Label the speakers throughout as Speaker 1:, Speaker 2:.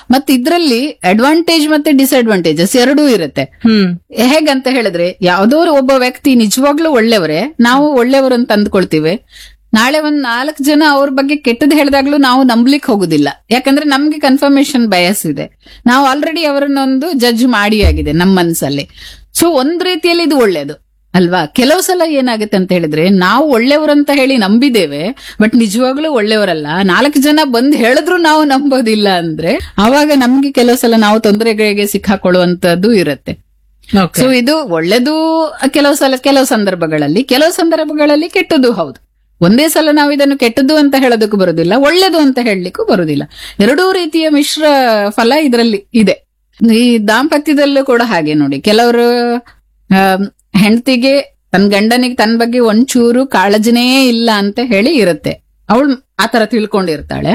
Speaker 1: ಮತ್ತೆ ಇದ್ರಲ್ಲಿ ಅಡ್ವಾಂಟೇಜ್ ಮತ್ತೆ ಡಿಸ್ಅಡ್ವಾಂಟೇಜಸ್ ಎರಡೂ ಇರುತ್ತೆ
Speaker 2: ಹ್ಮ್
Speaker 1: ಹೇಗಂತ ಹೇಳಿದ್ರೆ ಯಾವ್ದೋ ಒಬ್ಬ ವ್ಯಕ್ತಿ ನಿಜವಾಗ್ಲೂ ಒಳ್ಳೆಯವರೇ ನಾವು ಒಳ್ಳೆಯವರು ಅಂತ ಅಂದ್ಕೊಳ್ತೀವಿ ನಾಳೆ ಒಂದ್ ನಾಲ್ಕು ಜನ ಅವ್ರ ಬಗ್ಗೆ ಕೆಟ್ಟದ್ ಹೇಳಿದಾಗ್ಲೂ ನಾವು ನಂಬ್ಲಿಕ್ ಹೋಗುದಿಲ್ಲ ಯಾಕಂದ್ರೆ ನಮ್ಗೆ ಕನ್ಫರ್ಮೇಶನ್ ಬಯಸ್ ಇದೆ ನಾವು ಆಲ್ರೆಡಿ ಅವರನ್ನೊಂದು ಜಡ್ಜ್ ಮಾಡಿ ಆಗಿದೆ ನಮ್ಮ ಮನಸ್ಸಲ್ಲಿ ಸೊ ಒಂದ್ ರೀತಿಯಲ್ಲಿ ಇದು ಒಳ್ಳೇದು ಅಲ್ವಾ ಕೆಲವು ಸಲ ಏನಾಗುತ್ತೆ ಅಂತ ಹೇಳಿದ್ರೆ ನಾವು ಒಳ್ಳೆಯವರು ಅಂತ ಹೇಳಿ ನಂಬಿದ್ದೇವೆ ಬಟ್ ನಿಜವಾಗ್ಲೂ ಒಳ್ಳೆಯವರಲ್ಲ ನಾಲ್ಕು ಜನ ಬಂದ್ ಹೇಳಿದ್ರು ನಾವು ನಂಬೋದಿಲ್ಲ ಅಂದ್ರೆ ಅವಾಗ ನಮ್ಗೆ ಕೆಲವು ಸಲ ನಾವು ತೊಂದರೆಗಳಿಗೆ ಸಿಕ್ಕಾಕೊಳ್ಳುವಂತದ್ದು ಇರುತ್ತೆ
Speaker 2: Okay.
Speaker 1: ಸೊ ಇದು ಒಳ್ಳೇದು ಕೆಲವು ಸಲ ಕೆಲವು ಸಂದರ್ಭಗಳಲ್ಲಿ ಕೆಲವು ಸಂದರ್ಭಗಳಲ್ಲಿ ಕೆಟ್ಟದ್ದು ಹೌದು ಒಂದೇ ಸಲ ನಾವು ಇದನ್ನು ಕೆಟ್ಟದ್ದು ಅಂತ ಹೇಳೋದಕ್ಕೂ ಬರುದಿಲ್ಲ ಒಳ್ಳೇದು ಅಂತ ಹೇಳಲಿಕ್ಕೂ ಬರುದಿಲ್ಲ ಎರಡೂ ರೀತಿಯ ಮಿಶ್ರ ಫಲ ಇದರಲ್ಲಿ ಇದೆ ಈ ದಾಂಪತ್ಯದಲ್ಲೂ ಕೂಡ ಹಾಗೆ ನೋಡಿ ಕೆಲವರು ಹೆಂಡತಿಗೆ ತನ್ನ ಗಂಡನಿಗೆ ತನ್ನ ಬಗ್ಗೆ ಒಂಚೂರು ಕಾಳಜಿನೇ ಇಲ್ಲ ಅಂತ ಹೇಳಿ ಇರುತ್ತೆ ಅವಳು ಆತರ ತಿಳ್ಕೊಂಡಿರ್ತಾಳೆ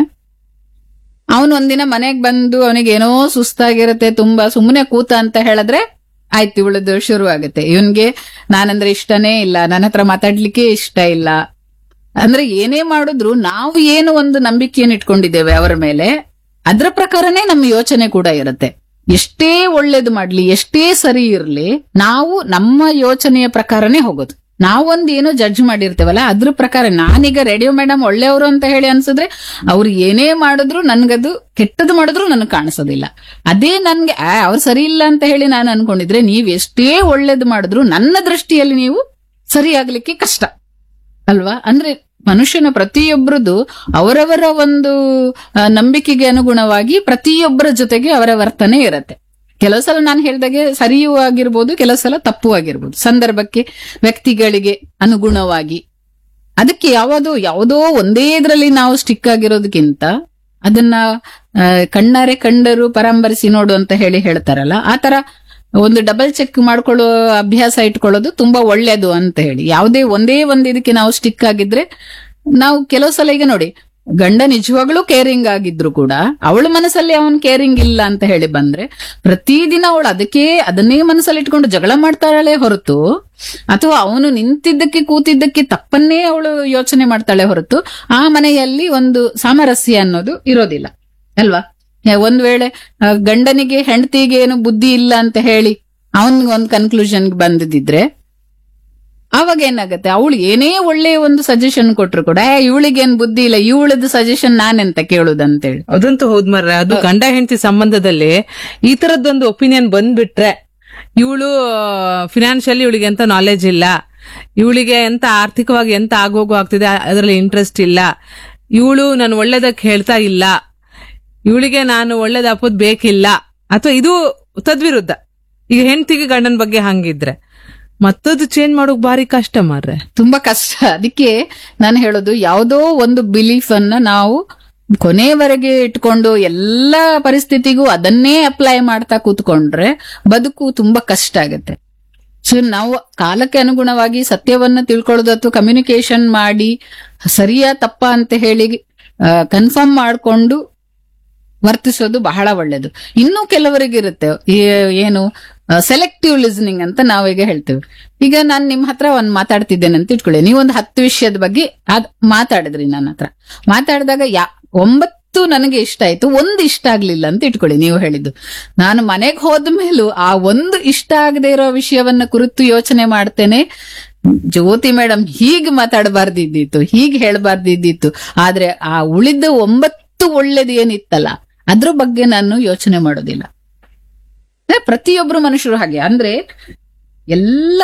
Speaker 1: ಅವನು ಒಂದಿನ ಮನೆಗ್ ಬಂದು ಅವನಿಗೆ ಏನೋ ಸುಸ್ತಾಗಿರುತ್ತೆ ತುಂಬಾ ಸುಮ್ಮನೆ ಕೂತ ಅಂತ ಹೇಳಿದ್ರೆ ಆಯ್ತು ಇವಳದು ಶುರು ಆಗುತ್ತೆ ಇವನ್ಗೆ ನಾನಂದ್ರೆ ಇಷ್ಟನೇ ಇಲ್ಲ ನನ್ನ ಹತ್ರ ಮಾತಾಡ್ಲಿಕ್ಕೆ ಇಷ್ಟ ಇಲ್ಲ ಅಂದ್ರೆ ಏನೇ ಮಾಡಿದ್ರು ನಾವು ಏನು ಒಂದು ನಂಬಿಕೆಯನ್ನು ಇಟ್ಕೊಂಡಿದ್ದೇವೆ ಅವರ ಮೇಲೆ ಅದ್ರ ಪ್ರಕಾರನೇ ನಮ್ಮ ಯೋಚನೆ ಕೂಡ ಇರುತ್ತೆ ಎಷ್ಟೇ ಒಳ್ಳೇದು ಮಾಡ್ಲಿ ಎಷ್ಟೇ ಸರಿ ಇರ್ಲಿ ನಾವು ನಮ್ಮ ಯೋಚನೆಯ ಪ್ರಕಾರನೇ ಹೋಗೋದು ನಾವೊಂದು ಏನೋ ಜಡ್ಜ್ ಮಾಡಿರ್ತೇವಲ್ಲ ಅದ್ರ ಪ್ರಕಾರ ನಾನೀಗ ರೇಡಿಯೋ ಮೇಡಮ್ ಒಳ್ಳೆಯವರು ಅಂತ ಹೇಳಿ ಅನ್ಸಿದ್ರೆ ಅವ್ರು ಏನೇ ಮಾಡಿದ್ರು ನನ್ಗದು ಕೆಟ್ಟದ್ದು ಮಾಡಿದ್ರು ನನಗೆ ಕಾಣಿಸೋದಿಲ್ಲ ಅದೇ ನನ್ಗೆ ಆ, ಅವ್ರು ಸರಿ ಇಲ್ಲ ಅಂತ ಹೇಳಿ ನಾನು ಅನ್ಕೊಂಡಿದ್ರೆ ನೀವ್ ಎಷ್ಟೇ ಒಳ್ಳೇದು ಮಾಡಿದ್ರು ನನ್ನ ದೃಷ್ಟಿಯಲ್ಲಿ ನೀವು ಸರಿಯಾಗ್ಲಿಕ್ಕೆ ಕಷ್ಟ ಅಲ್ವಾ ಅಂದ್ರೆ ಮನುಷ್ಯನ ಪ್ರತಿಯೊಬ್ಬರದು ಅವರವರ ಒಂದು ಆ, ನಂಬಿಕೆಗೆ ಅನುಗುಣವಾಗಿ ಪ್ರತಿಯೊಬ್ಬರ ಜೊತೆಗೆ ಅವರ ವರ್ತನೆ ಇರತ್ತೆ ಕೆಲವು ಸಲ ನಾನು ಹೇಳಿದಾಗೆ ಸರಿಯೂ ಆಗಿರ್ಬೋದು ಕೆಲವು ಸಲ ತಪ್ಪು ಆಗಿರ್ಬೋದು ಸಂದರ್ಭಕ್ಕೆ ವ್ಯಕ್ತಿಗಳಿಗೆ ಅನುಗುಣವಾಗಿ ಅದಕ್ಕೆ ಯಾವುದು ಯಾವುದೋ ಒಂದೇ ಇದರಲ್ಲಿ ನಾವು ಸ್ಟಿಕ್ ಆಗಿರೋದಕ್ಕಿಂತ ಅದನ್ನ ಆ, ಕಣ್ಣಾರೆ ಕಂಡರು ಪರಾಂಬರಿಸಿ ನೋಡು ಅಂತ ಹೇಳಿ ಹೇಳ್ತಾರಲ್ಲ ಆತರ ಒಂದು ಡಬಲ್ ಚೆಕ್ ಮಾಡ್ಕೊಳ್ಳೋ ಅಭ್ಯಾಸ ಇಟ್ಕೊಳ್ಳೋದು ತುಂಬಾ ಒಳ್ಳೇದು ಅಂತ ಹೇಳಿ ಯಾವುದೇ ಒಂದೇ ಒಂದು ಇದಕ್ಕೆ ನಾವು ಸ್ಟಿಕ್ ಆಗಿದ್ರೆ ನಾವು ಕೆಲವು ಸಲ ಈಗ ನೋಡಿ ಗಂಡ ನಿಜವಾಗ್ಲೂ ಕೇರಿಂಗ್ ಆಗಿದ್ರು ಕೂಡ ಅವಳ ಮನಸ್ಸಲ್ಲಿ ಅವನ್ ಕೇರಿಂಗ್ ಇಲ್ಲ ಅಂತ ಹೇಳಿ ಬಂದ್ರೆ ಪ್ರತಿದಿನ ಅವಳು ಅದಕ್ಕೆ ಅದನ್ನೇ ಮನಸ್ಸಲ್ಲಿ ಇಟ್ಕೊಂಡು ಜಗಳ ಮಾಡ್ತಾಳೆ ಹೊರತು ಅಥವಾ ಅವನು ನಿಂತಿದ್ದಕ್ಕೆ ಕೂತಿದ್ದಕ್ಕೆ ತಪ್ಪನ್ನೇ ಅವಳು ಯೋಚನೆ ಮಾಡ್ತಾಳೆ ಹೊರತು ಆ ಮನೆಯಲ್ಲಿ ಒಂದು ಸಾಮರಸ್ಯ ಅನ್ನೋದು ಇರೋದಿಲ್ಲ ಅಲ್ವಾ ಏ, ಒಂದ್ ವೇಳೆ ಆ, ಗಂಡನಿಗೆ ಹೆಂಡತಿಗೆ ಏನು ಬುದ್ಧಿ ಇಲ್ಲ ಅಂತ ಹೇಳಿ ಅವನ್ಗೆ ಒಂದು ಕನ್ಕ್ಲೂಷನ್ಗೆ ಬಂದಿದ್ರೆ ಆವಾಗ ಏನಾಗತ್ತೆ ಅವಳು ಏನೇ ಒಳ್ಳೆಯ ಒಂದು ಸಜೆಷನ್ ಕೊಟ್ರು ಕೂಡ ಇವಳಿಗೇನ್ ಬುದ್ಧಿ ಇಲ್ಲ ಇವಳದ್ದು ಸಜೆಷನ್ ನಾನೆಂತ ಕೇಳುದಂತೇಳಿ
Speaker 2: ಅದಂತೂ ಹೌದ್ ಮರ್ರೆ ಅದು ಗಂಡ ಹೆಂಡತಿ ಸಂಬಂಧದಲ್ಲಿ ಈ ತರದ್ದೊಂದು ಒಪಿನಿಯನ್ ಬಂದ್ಬಿಟ್ರೆ ಇವಳು ಫಿನಾನ್ಷಿಯಲಿ ಇವಳಿಗೆ ಎಂತ ನಾಲೆಜ್ ಇಲ್ಲ ಇವಳಿಗೆ ಎಂತ ಆರ್ಥಿಕವಾಗಿ ಎಂತ ಆಗೋಗು ಆಗ್ತಿದೆ ಅದರಲ್ಲಿ ಇಂಟ್ರೆಸ್ಟ್ ಇಲ್ಲ ಇವಳು ನಾನು ಒಳ್ಳೇದಕ್ಕೆ ಹೇಳ್ತಾ ಇಲ್ಲ ಇವಳಿಗೆ ನಾನು ಒಳ್ಳೇದ್ ಹಾಕೋದ್ ಬೇಕಿಲ್ಲ ಅಥವಾ ಇದು ತದ್ವಿರುದ್ಧ ಈಗ ಹೆಂಡತಿಗೆ ಗಂಡನ ಬಗ್ಗೆ ಹಂಗಿದ್ರೆ ಮತ್ತದು ಚೇಂಜ್ ಮಾಡೋಕ್ ಬಾರಿ ಕಷ್ಟ ಮಾರ್ರೆ
Speaker 1: ತುಂಬಾ ಕಷ್ಟ ಅದಕ್ಕೆ ನಾನು ಹೇಳೋದು ಯಾವುದೋ ಒಂದು ಬಿಲೀಫ್ ಅನ್ನ ನಾವು ಕೊನೆಯವರೆಗೆ ಇಟ್ಕೊಂಡು ಎಲ್ಲ ಪರಿಸ್ಥಿತಿಗೂ ಅದನ್ನೇ ಅಪ್ಲೈ ಮಾಡ್ತಾ ಕೂತ್ಕೊಂಡ್ರೆ ಬದುಕು ತುಂಬಾ ಕಷ್ಟ ಆಗತ್ತೆ ಸೊ ನಾವು ಕಾಲಕ್ಕೆ ಅನುಗುಣವಾಗಿ ಸತ್ಯವನ್ನ ತಿಳ್ಕೊಳ್ಳೋದು ಅಥವಾ ಕಮ್ಯುನಿಕೇಶನ್ ಮಾಡಿ ಸರಿಯಾ ತಪ್ಪ ಅಂತ ಹೇಳಿ ಕನ್ಫರ್ಮ್ ಮಾಡ್ಕೊಂಡು ವರ್ತಿಸೋದು ಬಹಳ ಒಳ್ಳೇದು ಇನ್ನೂ ಕೆಲವರಿಗೆ ಇರುತ್ತೆ ಈ- ಏನು ಸೆಲೆಕ್ಟಿವ್ ಲಿಸ್ನಿಂಗ್ ಅಂತ ನಾವೀಗ ಹೇಳ್ತೇವೆ ಈಗ ನಾನು ನಿಮ್ ಹತ್ರ ಒಂದ್ ಮಾತಾಡ್ತಿದ್ದೇನೆ ಅಂತ ಇಟ್ಕೊಳ್ಳಿ ನೀವು ಒಂದು ಹತ್ತು ವಿಷಯದ ಬಗ್ಗೆ ಅದ್ ಮಾತಾಡಿದ್ರಿ ನನ್ನ ಹತ್ರ ಮಾತಾಡಿದಾಗ ಯಾ ಒಂಬತ್ತು ನನಗೆ ಇಷ್ಟ ಆಯ್ತು ಒಂದು ಇಷ್ಟ ಆಗ್ಲಿಲ್ಲ ಅಂತ ಇಟ್ಕೊಳ್ಳಿ ನೀವು ಹೇಳಿದ್ದು ನಾನು ಮನೆಗೆ ಹೋದ ಮೇಲೂ ಆ ಒಂದು ಇಷ್ಟ ಆಗದೆ ಇರೋ ವಿಷಯವನ್ನ ಕುರಿತು ಯೋಚನೆ ಮಾಡ್ತೇನೆ ಜ್ಯೋತಿ ಮೇಡಮ್ ಹೀಗೆ ಮಾತಾಡಬಾರ್ದಿದ್ದಿತ್ತು ಹೀಗೆ ಹೇಳ್ಬಾರ್ದಿದ್ದಿತ್ತು ಆದ್ರೆ ಆ ಉಳಿದ ಒಂಬತ್ತು ಒಳ್ಳೇದು ಏನಿತ್ತಲ್ಲ ಅದ್ರ ಬಗ್ಗೆ ನಾನು ಯೋಚನೆ ಮಾಡೋದಿಲ್ಲ ಅಂದ್ರೆ ಪ್ರತಿಯೊಬ್ರು ಮನುಷ್ಯರು ಹಾಗೆ ಅಂದ್ರೆ ಎಲ್ಲ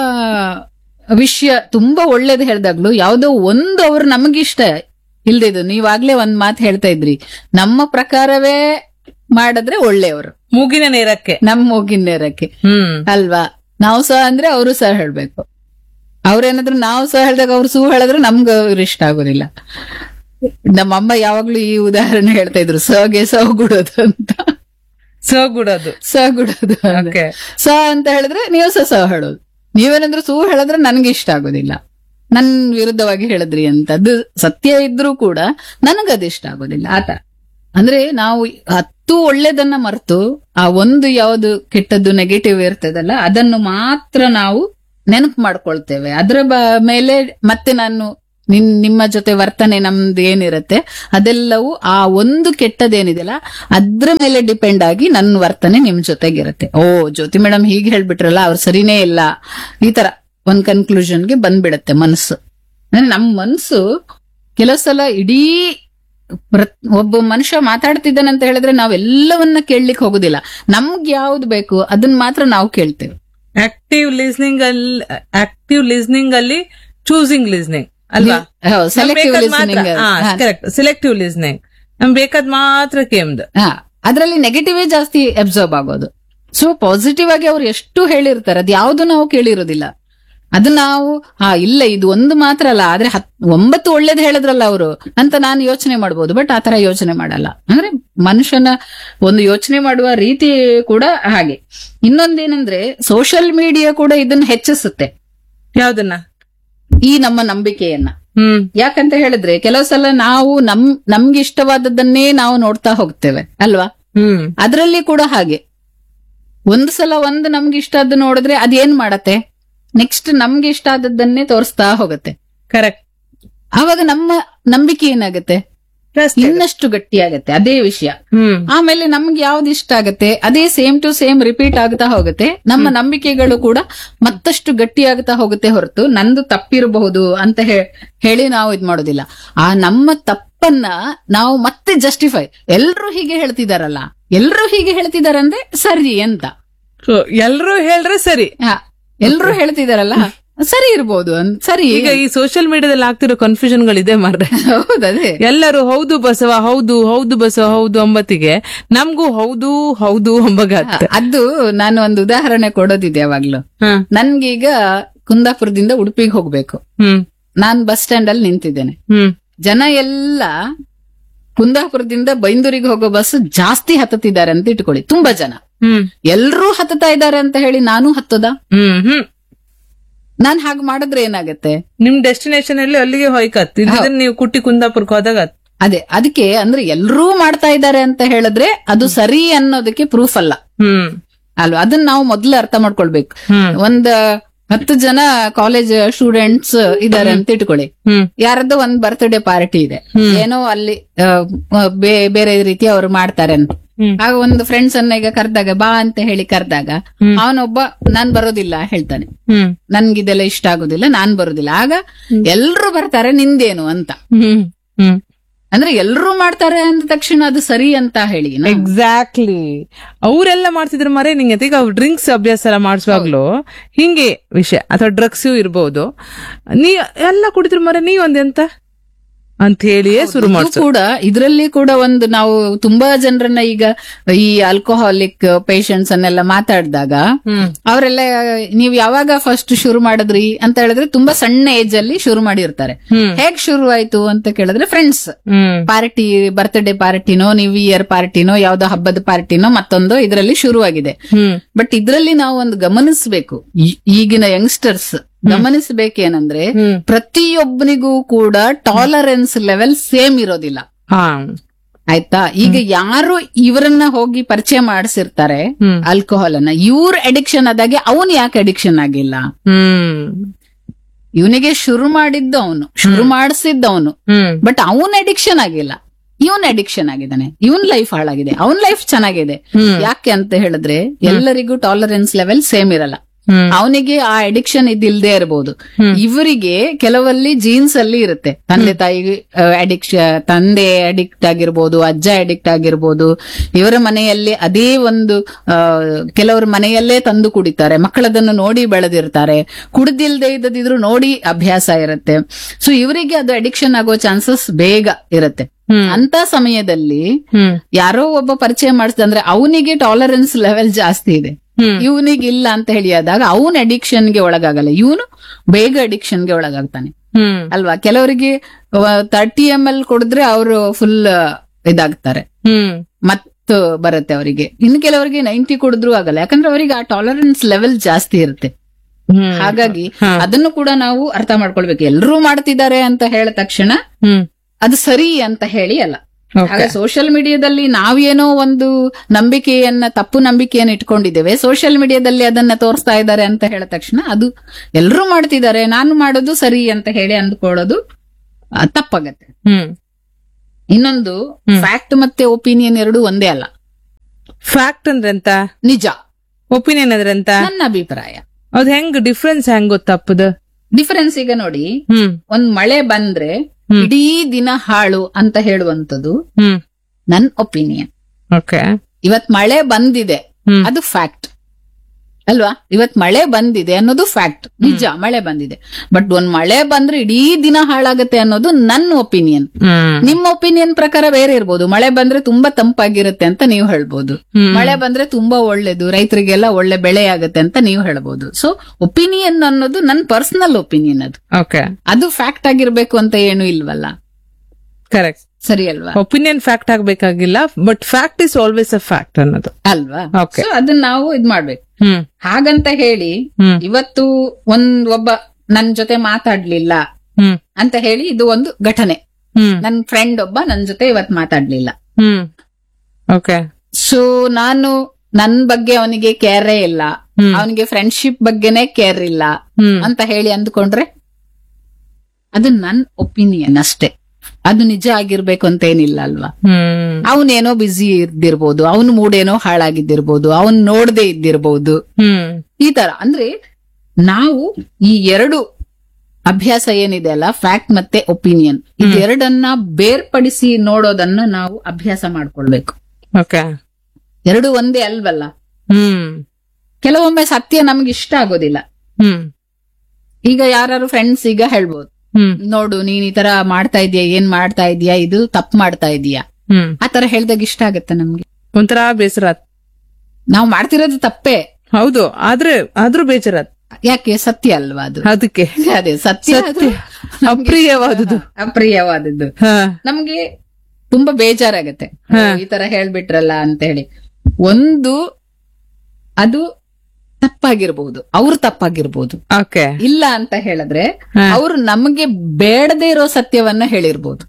Speaker 1: ವಿಷಯ ತುಂಬಾ ಒಳ್ಳೇದು ಹೇಳ್ದಾಗ್ಲು ಯಾವ್ದೋ ಒಂದು ಅವ್ರು ನಮಗಿಷ್ಟ ಇಲ್ದಿದ್ದು ನೀವಾಗ್ಲೇ ಒಂದ್ ಮಾತು ಹೇಳ್ತಾ ಇದ್ರಿ ನಮ್ಮ ಪ್ರಕಾರವೇ ಮಾಡಿದ್ರೆ ಒಳ್ಳೆಯವರು
Speaker 2: ಮೂಗಿನ ನೇರಕ್ಕೆ
Speaker 1: ನಮ್ಮ ಮೂಗಿನ ನೇರಕ್ಕೆ
Speaker 2: ಹ್ಮ್
Speaker 1: ಅಲ್ವಾ ನಾವು ಸಹ ಅಂದ್ರೆ ಅವರು ಸಹ ಹೇಳ್ಬೇಕು ಅವ್ರೇನಾದ್ರು ನಾವು ಸಹ ಹೇಳ್ದಾಗ ಅವ್ರು ಸಹ ಹೇಳಿದ್ರೆ ನಮ್ಗೆ ಅವ್ರು ಇಷ್ಟ ಆಗೋದಿಲ್ಲ ನಮ್ಮಮ್ಮ ಯಾವಾಗ್ಲೂ ಈ ಉದಾಹರಣೆ ಹೇಳ್ತಾ ಇದ್ರು ಸಗೆ ಸಹಗುಡೋದು ಅಂತ
Speaker 2: ಸೋಗುಡೋದು
Speaker 1: ಸಹಗುಡೋದು ಅಂತ.
Speaker 2: ಓಕೆ
Speaker 1: ಸ ಅಂತ ಹೇಳಿದ್ರೆ ನೀವು ಸಹ ಸಹ ಹೇಳೋದು ನೀವೇನಾದ್ರೂ ಸೂ ಹೇಳಿದ್ರೆ ನನ್ಗೆ ಇಷ್ಟ ಆಗೋದಿಲ್ಲ ನನ್ ವಿರುದ್ಧವಾಗಿ ಹೇಳಿದ್ರಿ ಅಂತ ಅದು ಸತ್ಯ ಇದ್ರೂ ಕೂಡ ನನಗದು ಇಷ್ಟ ಆಗೋದಿಲ್ಲ ಆತ ಅಂದ್ರೆ ನಾವು ಹತ್ತು ಒಳ್ಳೇದನ್ನ ಮರೆತು ಆ ಒಂದು ಯಾವುದು ಕೆಟ್ಟದ್ದು ನೆಗೆಟಿವ್ ಇರ್ತದಲ್ಲ ಅದನ್ನು ಮಾತ್ರ ನಾವು ನೆನಪು ಮಾಡ್ಕೊಳ್ತೇವೆ ಅದರ ಬ- ಮೇಲೆ ಮತ್ತೆ ನಾನು ನಿನ್ ನಿಮ್ಮ ಜೊತೆ ವರ್ತನೆ ನಮ್ದು ಏನಿರುತ್ತೆ ಅದೆಲ್ಲವೂ ಆ ಒಂದು ಕೆಟ್ಟದೇನಿದೆಯಲ್ಲ ಅದ್ರ ಮೇಲೆ ಡಿಪೆಂಡ್ ಆಗಿ ನನ್ನ ವರ್ತನೆ ನಿಮ್ ಜೊತೆಗಿರುತ್ತೆ ಓ ಜ್ಯೋತಿ ಮೇಡಮ್ ಹೀಗೆ ಹೇಳ್ಬಿಟ್ರಲ್ಲ ಅವ್ರು ಸರಿನೇ ಇಲ್ಲ ಈ ತರ ಒಂದ್ ಕನ್ಕ್ಲೂಷನ್ಗೆ ಬಂದ್ಬಿಡತ್ತೆ ಮನಸ್ಸು ಅಂದ್ರೆ ನಮ್ ಮನಸ್ಸು ಕೆಲವು ಸಲ ಇಡೀ ಪ್ರತ್- ಒಬ್ಬ ಮನುಷ್ಯ ಮಾತಾಡ್ತಿದ್ದಾನೆ ಅಂತ ಹೇಳಿದ್ರೆ ನಾವೆಲ್ಲವನ್ನ ಕೇಳಲಿಕ್ಕೆ ಹೋಗುದಿಲ್ಲ ನಮ್ಗೆ ಯಾವ್ದು ಬೇಕು ಅದನ್ನ ಮಾತ್ರ ನಾವು ಕೇಳ್ತೇವೆ
Speaker 2: ಆಕ್ಟಿವ್ ಲಿಸ್ನಿಂಗ್ ಅಲ್ಲಿ ಆಕ್ಟಿವ್ ಲಿಸ್ನಿಂಗ್ ಅಲ್ಲಿ ಚೂಸಿಂಗ್ ಲಿಸ್ನಿಂಗ್ ಅಲ್ವಾ
Speaker 1: selective listening
Speaker 2: correct selective listening ನಮ್ ಬೇಕಾದ್ ಮಾತ್ರ ಕೇಮ್ದು
Speaker 1: ಅದರಲ್ಲಿ ನೆಗೆಟಿವೇ ಜಾಸ್ತಿ ಅಬ್ಸರ್ವ್ ಆಗೋದು ಸೊ ಪಾಸಿಟಿವ್ ಆಗಿ ಅವ್ರು ಎಷ್ಟು ಹೇಳಿರ್ತಾರೆ ಅದ್ ಯಾವ್ದು ನಾವು ಕೇಳಿರೋದಿಲ್ಲ ಅದು ನಾವು ಹಾ ಇಲ್ಲ ಇದು ಒಂದು ಮಾತ್ರ ಅಲ್ಲ ಆದ್ರೆ ಹತ್ ಒಂಬತ್ತು ಒಳ್ಳೇದ್ ಹೇಳಿದ್ರಲ್ಲ ಅವರು ಅಂತ ನಾನು ಯೋಚನೆ ಮಾಡ್ಬೋದು ಬಟ್ ಆತರ ಯೋಚನೆ ಮಾಡಲ್ಲ ಅಂದ್ರೆ ಮನುಷ್ಯನ ಒಂದು ಯೋಚನೆ ಮಾಡುವ ರೀತಿ ಕೂಡ ಹಾಗೆ ಇನ್ನೊಂದೇನಂದ್ರೆ ಸೋಷಿಯಲ್ ಮೀಡಿಯಾ ಕೂಡ ಇದನ್ನ ಹೆಚ್ಚಿಸುತ್ತೆ
Speaker 2: ಯಾವ್ದನ್ನ
Speaker 1: ಈ ನಮ್ಮ ನಂಬಿಕೆಯನ್ನ
Speaker 2: ಹ್ಮ್
Speaker 1: ಯಾಕಂತ ಹೇಳಿದ್ರೆ ಕೆಲವು ಸಲ ನಾವು ನಮ್ ನಮ್ಗೆ ಇಷ್ಟವಾದದ್ದನ್ನೇ ನಾವು ನೋಡ್ತಾ ಹೋಗ್ತೇವೆ ಅಲ್ವಾ
Speaker 2: ಹ್ಮ್
Speaker 1: ಅದರಲ್ಲಿ ಕೂಡ ಹಾಗೆ ಒಂದು ಸಲ ಒಂದು ನಮ್ಗೆ ಇಷ್ಟ ಆದ್ದು ನೋಡಿದ್ರೆ ಅದೇನ್ ಮಾಡತ್ತೆ ನೆಕ್ಸ್ಟ್ ನಮ್ಗೆ ಇಷ್ಟ ಆದದ್ದನ್ನೇ ತೋರಿಸ್ತಾ ಹೋಗುತ್ತೆ
Speaker 2: ಕರೆಕ್ಟ್
Speaker 1: ಆವಾಗ ನಮ್ಮ ನಂಬಿಕೆ ಏನಾಗುತ್ತೆ ಇನ್ನಷ್ಟು ಗಟ್ಟಿಯಾಗತ್ತೆ ಅದೇ ವಿಷಯ
Speaker 2: ಹ್ಮ್
Speaker 1: ಆಮೇಲೆ ನಮ್ಗೆ ಯಾವ್ದು ಇಷ್ಟ ಆಗತ್ತೆ ಅದೇ ಸೇಮ್ ಟು ಸೇಮ್ ರಿಪೀಟ್ ಆಗ್ತಾ ಹೋಗುತ್ತೆ ನಮ್ಮ ನಂಬಿಕೆಗಳು ಕೂಡ ಮತ್ತಷ್ಟು ಗಟ್ಟಿಯಾಗ್ತಾ ಹೋಗುತ್ತೆ ಹೊರತು ನಂದು ತಪ್ಪಿರಬಹುದು ಅಂತ ಹೇ- ಹೇಳಿ ನಾವು ಇದ್ ಮಾಡೋದಿಲ್ಲ ಆ ನಮ್ಮ ತಪ್ಪನ್ನ ನಾವು ಮತ್ತೆ ಜಸ್ಟಿಫೈ ಎಲ್ರು ಹೀಗೆ ಹೇಳ್ತಿದಾರಲ್ಲ ಎಲ್ರು ಹೀಗೆ ಹೇಳ್ತಿದಾರಂದ್ರೆ ಸರಿ ಅಂತ
Speaker 2: ಸೊ ಎಲ್ರು ಹೇಳ್ರೆ ಸರಿ
Speaker 1: ಹಾ, ಎಲ್ರು ಹೇಳ್ತಿದಾರಲ್ಲ ಸರಿ ಇರ್ಬೋದು ಅನ್- ಸರಿ
Speaker 2: ಈಗ ಈ ಸೋಷಿಯಲ್ ಮೀಡಿಯಾದಲ್ಲಿ ಆಗ್ತಿರೋ ಕನ್ಫ್ಯೂಷನ್ ಗಳಿದೆ ಮಾರ್ರೆ
Speaker 1: ಹೌದದೇ
Speaker 2: ಎಲ್ಲರೂ ಹೌದು ಬಸವ ಹೌದು ಹೌದು ಬಸವ ಹೌದು ಅಂಬತ್ತಿಗೆ ನಮ್ಗೂ ಹೌದು ಹೌದು ಅಂಬಗಾತ
Speaker 1: ಅದು ನಾನು ಒಂದು ಉದಾಹರಣೆ ಕೊಡೋದಿದೆ ಯಾವಾಗ್ಲೂ
Speaker 2: ಹ್ಮ್
Speaker 1: ನನ್ಗೀಗ ಕುಂದಾಪುರದಿಂದ ಉಡುಪಿಗೆ ಹೋಗ್ಬೇಕು
Speaker 2: ಹ್ಮ್
Speaker 1: ನಾನ್ ಬಸ್ ಸ್ಟ್ಯಾಂಡ್ ಅಲ್ಲಿ ನಿಂತಿದ್ದೇನೆ
Speaker 2: ಹ್ಮ್
Speaker 1: ಜನ ಎಲ್ಲ ಕುಂದಾಪುರದಿಂದ ಬೈಂದೂರಿಗೆ ಹೋಗೋ ಬಸ್ ಜಾಸ್ತಿ ಹತ್ತುತ್ತಿದ್ದಾರೆ ಅಂತ ಇಟ್ಕೊಳ್ಳಿ ತುಂಬಾ ಜನ
Speaker 2: ಹ್ಮ್
Speaker 1: ಎಲ್ರೂ ಹತ್ತುತ್ತಾ ಇದ್ದಾರೆ ಅಂತ ಹೇಳಿ ನಾನು ಹತ್ತದ
Speaker 2: ಹ್ಮ್ ಹ್ಮ್
Speaker 1: ನಾನ್ ಹಾಗೆ ಮಾಡಿದ್ರೆ ಏನಾಗತ್ತೆ
Speaker 2: ನಿಮ್ ಡೆಸ್ಟಿನೇಷನ್ ಅಲ್ಲಿ ಅಲ್ಲಿಗೆ ಹೊಯ್ಕತ್ ಇದನ್ನ ನೀವು ಕುಟ್ಟಿ ಕುಂದಾಪುರಕ್ಕೆ ಹೋದಾಗ ಆತ್.
Speaker 1: ಅದೇ ಅದಕ್ಕೆ ಅಂದ್ರೆ ಎಲ್ರೂ ಮಾಡ್ತಾ ಇದ್ದಾರೆ ಅಂತ ಹೇಳಿದ್ರೆ ಅದು ಸರಿ ಅನ್ನೋದಕ್ಕೆ ಪ್ರೂಫ್ ಅಲ್ಲ
Speaker 2: ಹ್ಮ್
Speaker 1: ಅಲ್ವಾ ಅದನ್ನ ನಾವು ಮೊದ್ಲು ಅರ್ಥ ಮಾಡ್ಕೊಳ್ಬೇಕು
Speaker 2: ಹ್ಮ್
Speaker 1: ಒಂದ್ ಹತ್ತು ಜನ ಕಾಲೇಜ್ ಸ್ಟೂಡೆಂಟ್ಸ್ ಇದಾರೆ ಅಂತ ಇಟ್ಕೊಳ್ಳಿ
Speaker 2: ಹ್ಮ್
Speaker 1: ಯಾರದ್ದು ಒಂದ್ ಬರ್ತ್ಡೇ ಪಾರ್ಟಿ ಇದೆ ಏನೋ ಅಲ್ಲಿ ಆ, ಬೇ- ಬೇರೆ ರೀತಿ ಅವ್ರು ಮಾಡ್ತಾರೆ ಅಂತ
Speaker 2: ಹ್ಮ್.
Speaker 1: ಆಗ ಒಂದು ಫ್ರೆಂಡ್ಸ್ ಅನ್ನ ಈಗ ಕರೆದಾಗ ಬಾ ಅಂತ ಹೇಳಿ ಕರೆದಾಗ ಅವನೊಬ್ಬ ನಾನ್ ಬರೋದಿಲ್ಲ ಹೇಳ್ತಾನೆ
Speaker 2: ಹ್ಮ್
Speaker 1: ನನ್ಗಿದೆಲ್ಲ ಇಷ್ಟ ಆಗುದಿಲ್ಲ ನಾನ್ ಬರೋದಿಲ್ಲ ಆಗ ಎಲ್ರು ಬರ್ತಾರೆ ನಿಂದೇನು ಅಂತ
Speaker 2: ಹ್ಮ್ ಹ್ಮ್
Speaker 1: ಅಂದ್ರೆ ಎಲ್ರು ಮಾಡ್ತಾರೆ ಅಂದ ತಕ್ಷಣ ಅದು ಸರಿ ಅಂತ ಹೇಳಿ ನಾ-
Speaker 2: ಎಕ್ಸಾಕ್ಟ್ಲಿ ಅವರೆಲ್ಲ ಮಾಡ್ತಿದ್ರು ಮರೆ ನಿಂಗೆ ಈಗ ಡ್ರಿಂಕ್ಸ್ ಅಭ್ಯಾಸ ಎಲ್ಲ ಮಾಡಿಸುವಾಗ್ಲೂ ಹಿಂಗೆ ವಿಷಯ ಅಥವಾ ಡ್ರಗ್ಸ್ ಇರ್ಬೋದು ನೀ ಎಲ್ಲ ಕುಡಿದ್ರು ಮರೆ ನೀ ಒಂದೆಂತ ಅಂತ ಹೇಳಿಯೇ ಶುರು
Speaker 1: ಇದು
Speaker 2: ಮಾಡ್ಸು
Speaker 1: ಕೂಡ ಇದರಲ್ಲಿ ಕೂಡ ಒಂದು ನಾವು ತುಂಬಾ ಜನರನ್ನ ಈಗ ಈ ಆಲ್ಕೋಹಾಲಿಕ್ ಪೇಷಂಟ್ಸ್ ಅನ್ನೆಲ್ಲ ಮಾತಾಡಿದಾಗ
Speaker 2: ಹ್ಮ್
Speaker 1: ಅವರೆಲ್ಲ ನೀವು ಯಾವಾಗ ಫಸ್ಟ್ ಶುರು ಮಾಡಿದ್ರಿ ಅಂತ ಹೇಳಿದ್ರೆ ತುಂಬಾ ಸಣ್ಣ ಏಜ್ ಅಲ್ಲಿ ಶುರು ಮಾಡಿರ್ತಾರೆ
Speaker 2: ಹ್ಮ್.
Speaker 1: ಹೇಗ್ ಶುರು ಆಯ್ತು ಅಂತ ಕೇಳಿದ್ರೆ ಫ್ರೆಂಡ್ಸ್
Speaker 2: ಹ್ಮ್
Speaker 1: ಪಾರ್ಟಿ ಬರ್ತ್ಡೇ ಪಾರ್ಟಿನೋ ನ್ಯೂ ಇಯರ್ ಪಾರ್ಟಿನೋ ಯಾವ್ದೋ ಹಬ್ಬದ ಪಾರ್ಟಿನೋ ಮತ್ತೊಂದು ಇದರಲ್ಲಿ ಶುರುವಾಗಿದೆ
Speaker 2: ಹ್ಮ್
Speaker 1: ಬಟ್ ಇದರಲ್ಲಿ ನಾವು ಒಂದು ಗಮನಿಸಬೇಕು ಈಗಿನ ಯಂಗ್ಸ್ಟರ್ಸ್ ಗಮನಿಸಬೇಕೇನಂದ್ರೆ
Speaker 2: ಹ್ಮ್
Speaker 1: ಪ್ರತಿಯೊಬ್ಬನಿಗೂ ಕೂಡ ಟಾಲರೆನ್ಸ್ ಲೆವೆಲ್ ಸೇಮ್ ಇರೋದಿಲ್ಲ
Speaker 2: ಹಾ
Speaker 1: ಆಯ್ತಾ ಈಗ ಯಾರು ಇವರನ್ನ ಹೋಗಿ ಪರಿಚಯ ಮಾಡಿಸಿರ್ತಾರೆ
Speaker 2: ಹ್ಮ್
Speaker 1: ಆಲ್ಕೋಹಾಲ್ ಅನ್ನ ಇವ್ರ ಅಡಿಕ್ಷನ್ ಆದಾಗೆ ಅವನ್ ಯಾಕೆ ಅಡಿಕ್ಷನ್ ಆಗಿಲ್ಲ
Speaker 2: ಹ್ಮ್
Speaker 1: ಇವನಿಗೆ ಶುರು ಮಾಡಿದ್ದು ಅವನು ಶುರು ಮಾಡಿಸಿದ್ದ ಅವನು
Speaker 2: ಹ್ಮ್
Speaker 1: ಬಟ್ ಅವನ್ ಅಡಿಕ್ಷನ್ ಆಗಿಲ್ಲ ಇವನ್ ಅಡಿಕ್ಷನ್ ಆಗಿದ್ದಾನೆ ಇವನ್ ಲೈಫ್ ಹಾಳಾಗಿದೆ ಅವನ್ ಲೈಫ್ ಚೆನ್ನಾಗಿದೆ
Speaker 2: ಹ್ಮ್.
Speaker 1: ಯಾಕೆ ಅಂತ ಹೇಳಿದ್ರೆ ಎಲ್ಲರಿಗೂ ಟಾಲರೆನ್ಸ್ ಲೆವೆಲ್ ಸೇಮ್ ಇರಲ್ಲ
Speaker 2: ಹ್ಮ್
Speaker 1: ಅವನಿಗೆ ಆ ಅಡಿಕ್ಷನ್ ಇದಿಲ್ದೇ ಇರಬಹುದು ಇವರಿಗೆ ಕೆಲವಲ್ಲಿ ಜೀನ್ಸ್ ಅಲ್ಲಿ ಇರುತ್ತೆ ತಂದೆ ತಾಯಿ ಅಡಿಕ್ಷನ್ ತಂದೆ ಅಡಿಕ್ಟ್ ಆಗಿರ್ಬೋದು ಅಜ್ಜ ಅಡಿಕ್ಟ್ ಆಗಿರ್ಬೋದು ಇವರ ಮನೆಯಲ್ಲಿ ಅದೇ ಒಂದು ಆ, ಕೆಲವ್ರ ಮನೆಯಲ್ಲೇ ತಂದು ಕುಡಿತಾರೆ ಮಕ್ಕಳದನ್ನು ನೋಡಿ ಬೆಳೆದಿರ್ತಾರೆ ಕುಡ್ದಿಲ್ದೇ ಇದ್ದದಿದ್ರು ನೋಡಿ ಅಭ್ಯಾಸ ಇರುತ್ತೆ ಸೊ ಇವರಿಗೆ ಅದು ಅಡಿಕ್ಷನ್ ಆಗೋ ಚಾನ್ಸಸ್ ಬೇಗ ಇರುತ್ತೆ
Speaker 2: ಹ್ಮ್.
Speaker 1: ಅಂತ ಸಮಯದಲ್ಲಿ
Speaker 2: ಹ್ಮ್
Speaker 1: ಯಾರೋ ಒಬ್ಬ ಪರಿಚಯ ಮಾಡಿಸಿದಂದ್ರೆ ಅವನಿಗೆ ಟಾಲರೆನ್ಸ್ ಲೆವೆಲ್ ಜಾಸ್ತಿ ಇದೆ
Speaker 2: ಹ್ಮ್.
Speaker 1: ಇವನಿಗೆ ಇಲ್ಲ ಅಂತ ಹೇಳಿಯಾದಾಗ ಅವನ್ ಅಡಿಕ್ಷನ್ಗೆ ಒಳಗಾಗಲ್ಲ ಇವನು ಬೇಗ ಅಡಿಕ್ಷನ್ಗೆ ಒಳಗಾಗ್ತಾನೆ
Speaker 2: ಹ್ಮ್
Speaker 1: ಅಲ್ವಾ ಕೆಲವರಿಗೆ ತರ್ಟಿ ಎಂ ಎಲ್ ಕುಡಿದ್ರೆ ಅವರು ಫುಲ್ ಇದಾಗ್ತಾರೆ
Speaker 2: ಹ್ಮ್
Speaker 1: ಮತ್ತು ಬರುತ್ತೆ ಅವರಿಗೆ ಇನ್ನು ಕೆಲವರಿಗೆ ನೈಂಟಿ ಕುಡಿದ್ರು ಆಗಲ್ಲ ಯಾಕಂದ್ರೆ ಅವರಿಗೆ ಆ ಟಾಲರೆನ್ಸ್ ಲೆವೆಲ್ ಜಾಸ್ತಿ ಇರುತ್ತೆ
Speaker 2: ಹ್ಮ್
Speaker 1: ಹಾಗಾಗಿ ಅದನ್ನು ಕೂಡ ನಾವು ಅರ್ಥ ಮಾಡ್ಕೊಳ್ಬೇಕು ಎಲ್ಲರೂ ಮಾಡ್ತಿದ್ದಾರೆ ಅಂತ ಹೇಳಿದ ತಕ್ಷಣ
Speaker 2: ಹ್ಮ್
Speaker 1: ಅದು ಸರಿ ಅಂತ ಹೇಳಿ ಅಲ್ಲ
Speaker 2: Okay.
Speaker 1: ಹಾಗೆ ಸೋಷಿಯಲ್ ಮೀಡಿಯಾದಲ್ಲಿ ನಾವೇನೋ ಒಂದು ನಂಬಿಕೆಯನ್ನ ತಪ್ಪು ನಂಬಿಕೆಯನ್ನು ಇಟ್ಕೊಂಡಿದ್ದೇವೆ ಸೋಷಿಯಲ್ ಮೀಡಿಯಾದಲ್ಲಿ ಅದನ್ನ ತೋರಿಸ್ತಾ ಇದ್ದಾರೆ ಅಂತ ಹೇಳಿದ ತಕ್ಷಣ ಅದು ಎಲ್ಲರೂ ಮಾಡ್ತಿದ್ದಾರೆ ನಾನು ಮಾಡೋದು ಸರಿ ಅಂತ ಹೇಳಿ ಅಂದ್ಕೊಳ್ಳೋದು ಆ, ತಪ್ಪಾಗತ್ತೆ
Speaker 2: ಹ್ಮ್
Speaker 1: ಇನ್ನೊಂದು
Speaker 2: ಹ್ಮ್.
Speaker 1: ಫ್ಯಾಕ್ಟ್ ಮತ್ತೆ ಒಪಿನಿಯನ್ ಎರಡು ಒಂದೇ ಅಲ್ಲ
Speaker 2: ಫ್ಯಾಕ್ಟ್ ಅಂದ್ರೆ ಎಂತ
Speaker 1: ನಿಜ
Speaker 2: ಒಪಿನಿಯನ್ ಅಂದ್ರೆ ಎಂತ
Speaker 1: ನನ್ನ ಅಭಿಪ್ರಾಯ
Speaker 2: ಅದ್ ಹೆಂಗ್ ಡಿಫ್ರೆನ್ಸ್ ಹೆಂಗ್ ಗೊತ್ತಪ್ಪದ
Speaker 1: ಡಿಫರೆನ್ಸ್ ಈಗ ನೋಡಿ
Speaker 2: ಹ್ಮ್
Speaker 1: ಒಂದ್ ಮಳೆ ಬಂದ್ರೆ
Speaker 2: ಹ್ಮ್.
Speaker 1: ಇಡೀ ದಿನ ಹಾಳು ಅಂತ ಹೇಳುವಂತದ್ದು
Speaker 2: ಹ್ಮ್
Speaker 1: ನನ್ ಒಪಿನಿಯನ್
Speaker 2: ಓಕೆ
Speaker 1: ಇವತ್ ಮಳೆ ಬಂದಿದೆ
Speaker 2: ಹ್ಮ್
Speaker 1: ಅದು ಫ್ಯಾಕ್ಟ್ ಅಲ್ವಾ ಇವತ್ ಮಳೆ ಬಂದಿದೆ ಅನ್ನೋದು ಫ್ಯಾಕ್ಟ್ ನಿಜ ಮಳೆ ಬಂದಿದೆ ಬಟ್ ಒಂದ್ ಮಳೆ ಬಂದ್ರೆ ಇಡೀ ದಿನ ಹಾಳಾಗತ್ತೆ ಅನ್ನೋದು ನನ್ನ ಒಪಿನಿಯನ್
Speaker 2: ಹ್ಮ್
Speaker 1: ನಿಮ್ಮ ಒಪಿನಿಯನ್ ಪ್ರಕಾರ ಬೇರೆ ಇರ್ಬೋದು ಮಳೆ ಬಂದ್ರೆ ತುಂಬಾ ತಂಪಾಗಿರುತ್ತೆ ಅಂತ ನೀವು ಹೇಳ್ಬೋದು
Speaker 2: ಹ್ಮ್.
Speaker 1: ಮಳೆ ಬಂದ್ರೆ ತುಂಬಾ ಒಳ್ಳೇದು ರೈತರಿಗೆಲ್ಲ ಒಳ್ಳೆ ಬೆಳೆ ಆಗುತ್ತೆ ಅಂತ ನೀವು ಹೇಳ್ಬೋದು ಸೊ ಒಪಿನಿಯನ್ ಅನ್ನೋದು ನನ್ನ ಪರ್ಸನಲ್ ಒಪಿನಿಯನ್ ಅದು
Speaker 2: ಓಕೆ
Speaker 1: ಅದು ಫ್ಯಾಕ್ಟ್ ಆಗಿರ್ಬೇಕು ಅಂತ ಏನು ಇಲ್ವಲ್ಲ
Speaker 2: ಕರೆಕ್ಟ್
Speaker 1: ಸರಿ ಅಲ್ವಾ
Speaker 2: ಒಪಿನಿಯನ್ ಫ್ಯಾಕ್ಟ್ ಆಗ್ಬೇಕಾಗಿಲ್ಲ but fact is always a fact ಅನ್ನೋದು
Speaker 1: ಅಲ್ವಾ
Speaker 2: Okay.
Speaker 1: ಸೊ ಅದನ್ನ ನಾವು ಇದ್ ಮಾಡ್ಬೇಕು
Speaker 2: ಹ್ಮ್
Speaker 1: ಹಾಗಂತ ಹೇಳಿ
Speaker 2: ಹ್ಮ್
Speaker 1: ಇವತ್ತು ಒಂದ್ ಒಬ್ಬ ನನ್ ಜೊತೆ ಮಾತಾಡ್ಲಿಲ್ಲ
Speaker 2: ಹ್ಮ್
Speaker 1: ಅಂತ ಹೇಳಿ ಇದು ಒಂದು ಘಟನೆ
Speaker 2: ಹ್ಮ್
Speaker 1: ನನ್ ಫ್ರೆಂಡ್ ಒಬ್ಬ ನನ್ ಜೊತೆ ಇವತ್ ಮಾತಾಡ್ಲಿಲ್ಲ
Speaker 2: ಹ್ಮ್ ಓಕೆ
Speaker 1: ಸೊ ನಾನು ನನ್ ಬಗ್ಗೆ ಅವನಿಗೆ ಕೇರೇ ಇಲ್ಲ
Speaker 2: ಹ್ಮ್.
Speaker 1: ಅವನಿಗೆ ಫ್ರೆಂಡ್ಶಿಪ್ ಬಗ್ಗೆನೇ ಕೇರ್ ಇಲ್ಲ
Speaker 2: ಹ್ಮ್
Speaker 1: ಅಂತ ಹೇಳಿ ಅಂದ್ಕೊಂಡ್ರೆ ಅದು ನನ್ ಒಪಿನಿಯನ್ ಅಷ್ಟೇ ಅದು ನಿಜ ಆಗಿರ್ಬೇಕು ಅಂತ ಏನಿಲ್ಲ ಅಲ್ವಾ
Speaker 2: ಹ್ಮ್
Speaker 1: ಅವನೇನೋ ಬಿಸಿ ಇದ್ದಿರ್ಬೋದು ಅವನ್ ಮೂಡೇನೋ ಹಾಳಾಗಿದ್ದಿರ್ಬೋದು ಅವನ್ ನೋಡದೆ ಇದ್ದಿರ್ಬೋದು
Speaker 2: ಹ್ಮ್
Speaker 1: ಈ ತರ ಅಂದ್ರೆ ನಾವು ಈ ಎರಡು ಅಭ್ಯಾಸ ಏನಿದೆ ಅಲ್ಲ ಫ್ಯಾಕ್ಟ್ ಮತ್ತೆ ಒಪಿನಿಯನ್ ಇದೆರಡನ್ನ ಬೇರ್ಪಡಿಸಿ ನೋಡೋದನ್ನ ನಾವು ಅಭ್ಯಾಸ ಮಾಡ್ಕೊಳ್ಬೇಕು
Speaker 2: ಓಕೆ
Speaker 1: ಎರಡು ಒಂದೇ ಅಲ್ವಲ್ಲ
Speaker 2: ಹ್ಮ್
Speaker 1: ಕೆಲವೊಮ್ಮೆ ಸತ್ಯ ನಮ್ಗೆ ಇಷ್ಟ ಆಗೋದಿಲ್ಲ
Speaker 2: ಹ್ಮ್
Speaker 1: ಈಗ ಯಾರು ಫ್ರೆಂಡ್ಸ್ ಈಗ ಹೇಳ್ಬೋದು
Speaker 2: ಹ್ಮ್
Speaker 1: ನೋಡು ನೀನ್ ಈ ತರ ಮಾಡ್ತಾ ಇದೀಯ ಏನ್ ಮಾಡ್ತಾ ಇದೀಯಾ ಇದು ತಪ್ಪು ಮಾಡ್ತಾ ಇದೀಯಾ
Speaker 2: ಹ್ಮ್
Speaker 1: ಆ ತರ ಹೇಳ್ದಾಗ ಇಷ್ಟ ಆಗತ್ತೆ ನಮ್ಗೆ
Speaker 2: ಒಂಥರ ಬೇಸರ
Speaker 1: ನಾವು ಮಾಡ್ತಿರೋದು ತಪ್ಪೇ
Speaker 2: ಹೌದು ಆದ್ರೆ ಆದ್ರೂ ಬೇಜಾರ
Speaker 1: ಯಾಕೆ ಸತ್ಯ ಅಲ್ವಾ ಅದು
Speaker 2: ಅದಕ್ಕೆ
Speaker 1: ಅದೇ ಸತ್ಯ ಅದು ನಮ್ಗೆ
Speaker 2: ಅಪ್ರಿಯವಾದುದು.
Speaker 1: ಅಪ್ರಿಯವಾದದ್ದು
Speaker 2: ಹಾ
Speaker 1: ನಮ್ಗೆ ತುಂಬಾ ಬೇಜಾರಾಗತ್ತೆ ಓ, ಈ ತರ ಹೇಳ್ಬಿಟ್ರಲ್ಲ ಅಂತ ಹೇಳಿ ಒಂದು ಅದು ತಪ್ಪಾಗಿರ್ಬಹುದು ಅವ್ರು ತಪ್ಪಾಗಿರ್ಬಹುದು
Speaker 2: ಓಕೆ
Speaker 1: ಇಲ್ಲ ಅಂತ ಹೇಳಿದ್ರೆ
Speaker 2: ಹಾ.
Speaker 1: ಅವ್ರು ನಮಗೆ ಬೇಡದೇ ಇರೋ ಸತ್ಯವನ್ನ ಹೇಳಿರ್ಬೋದು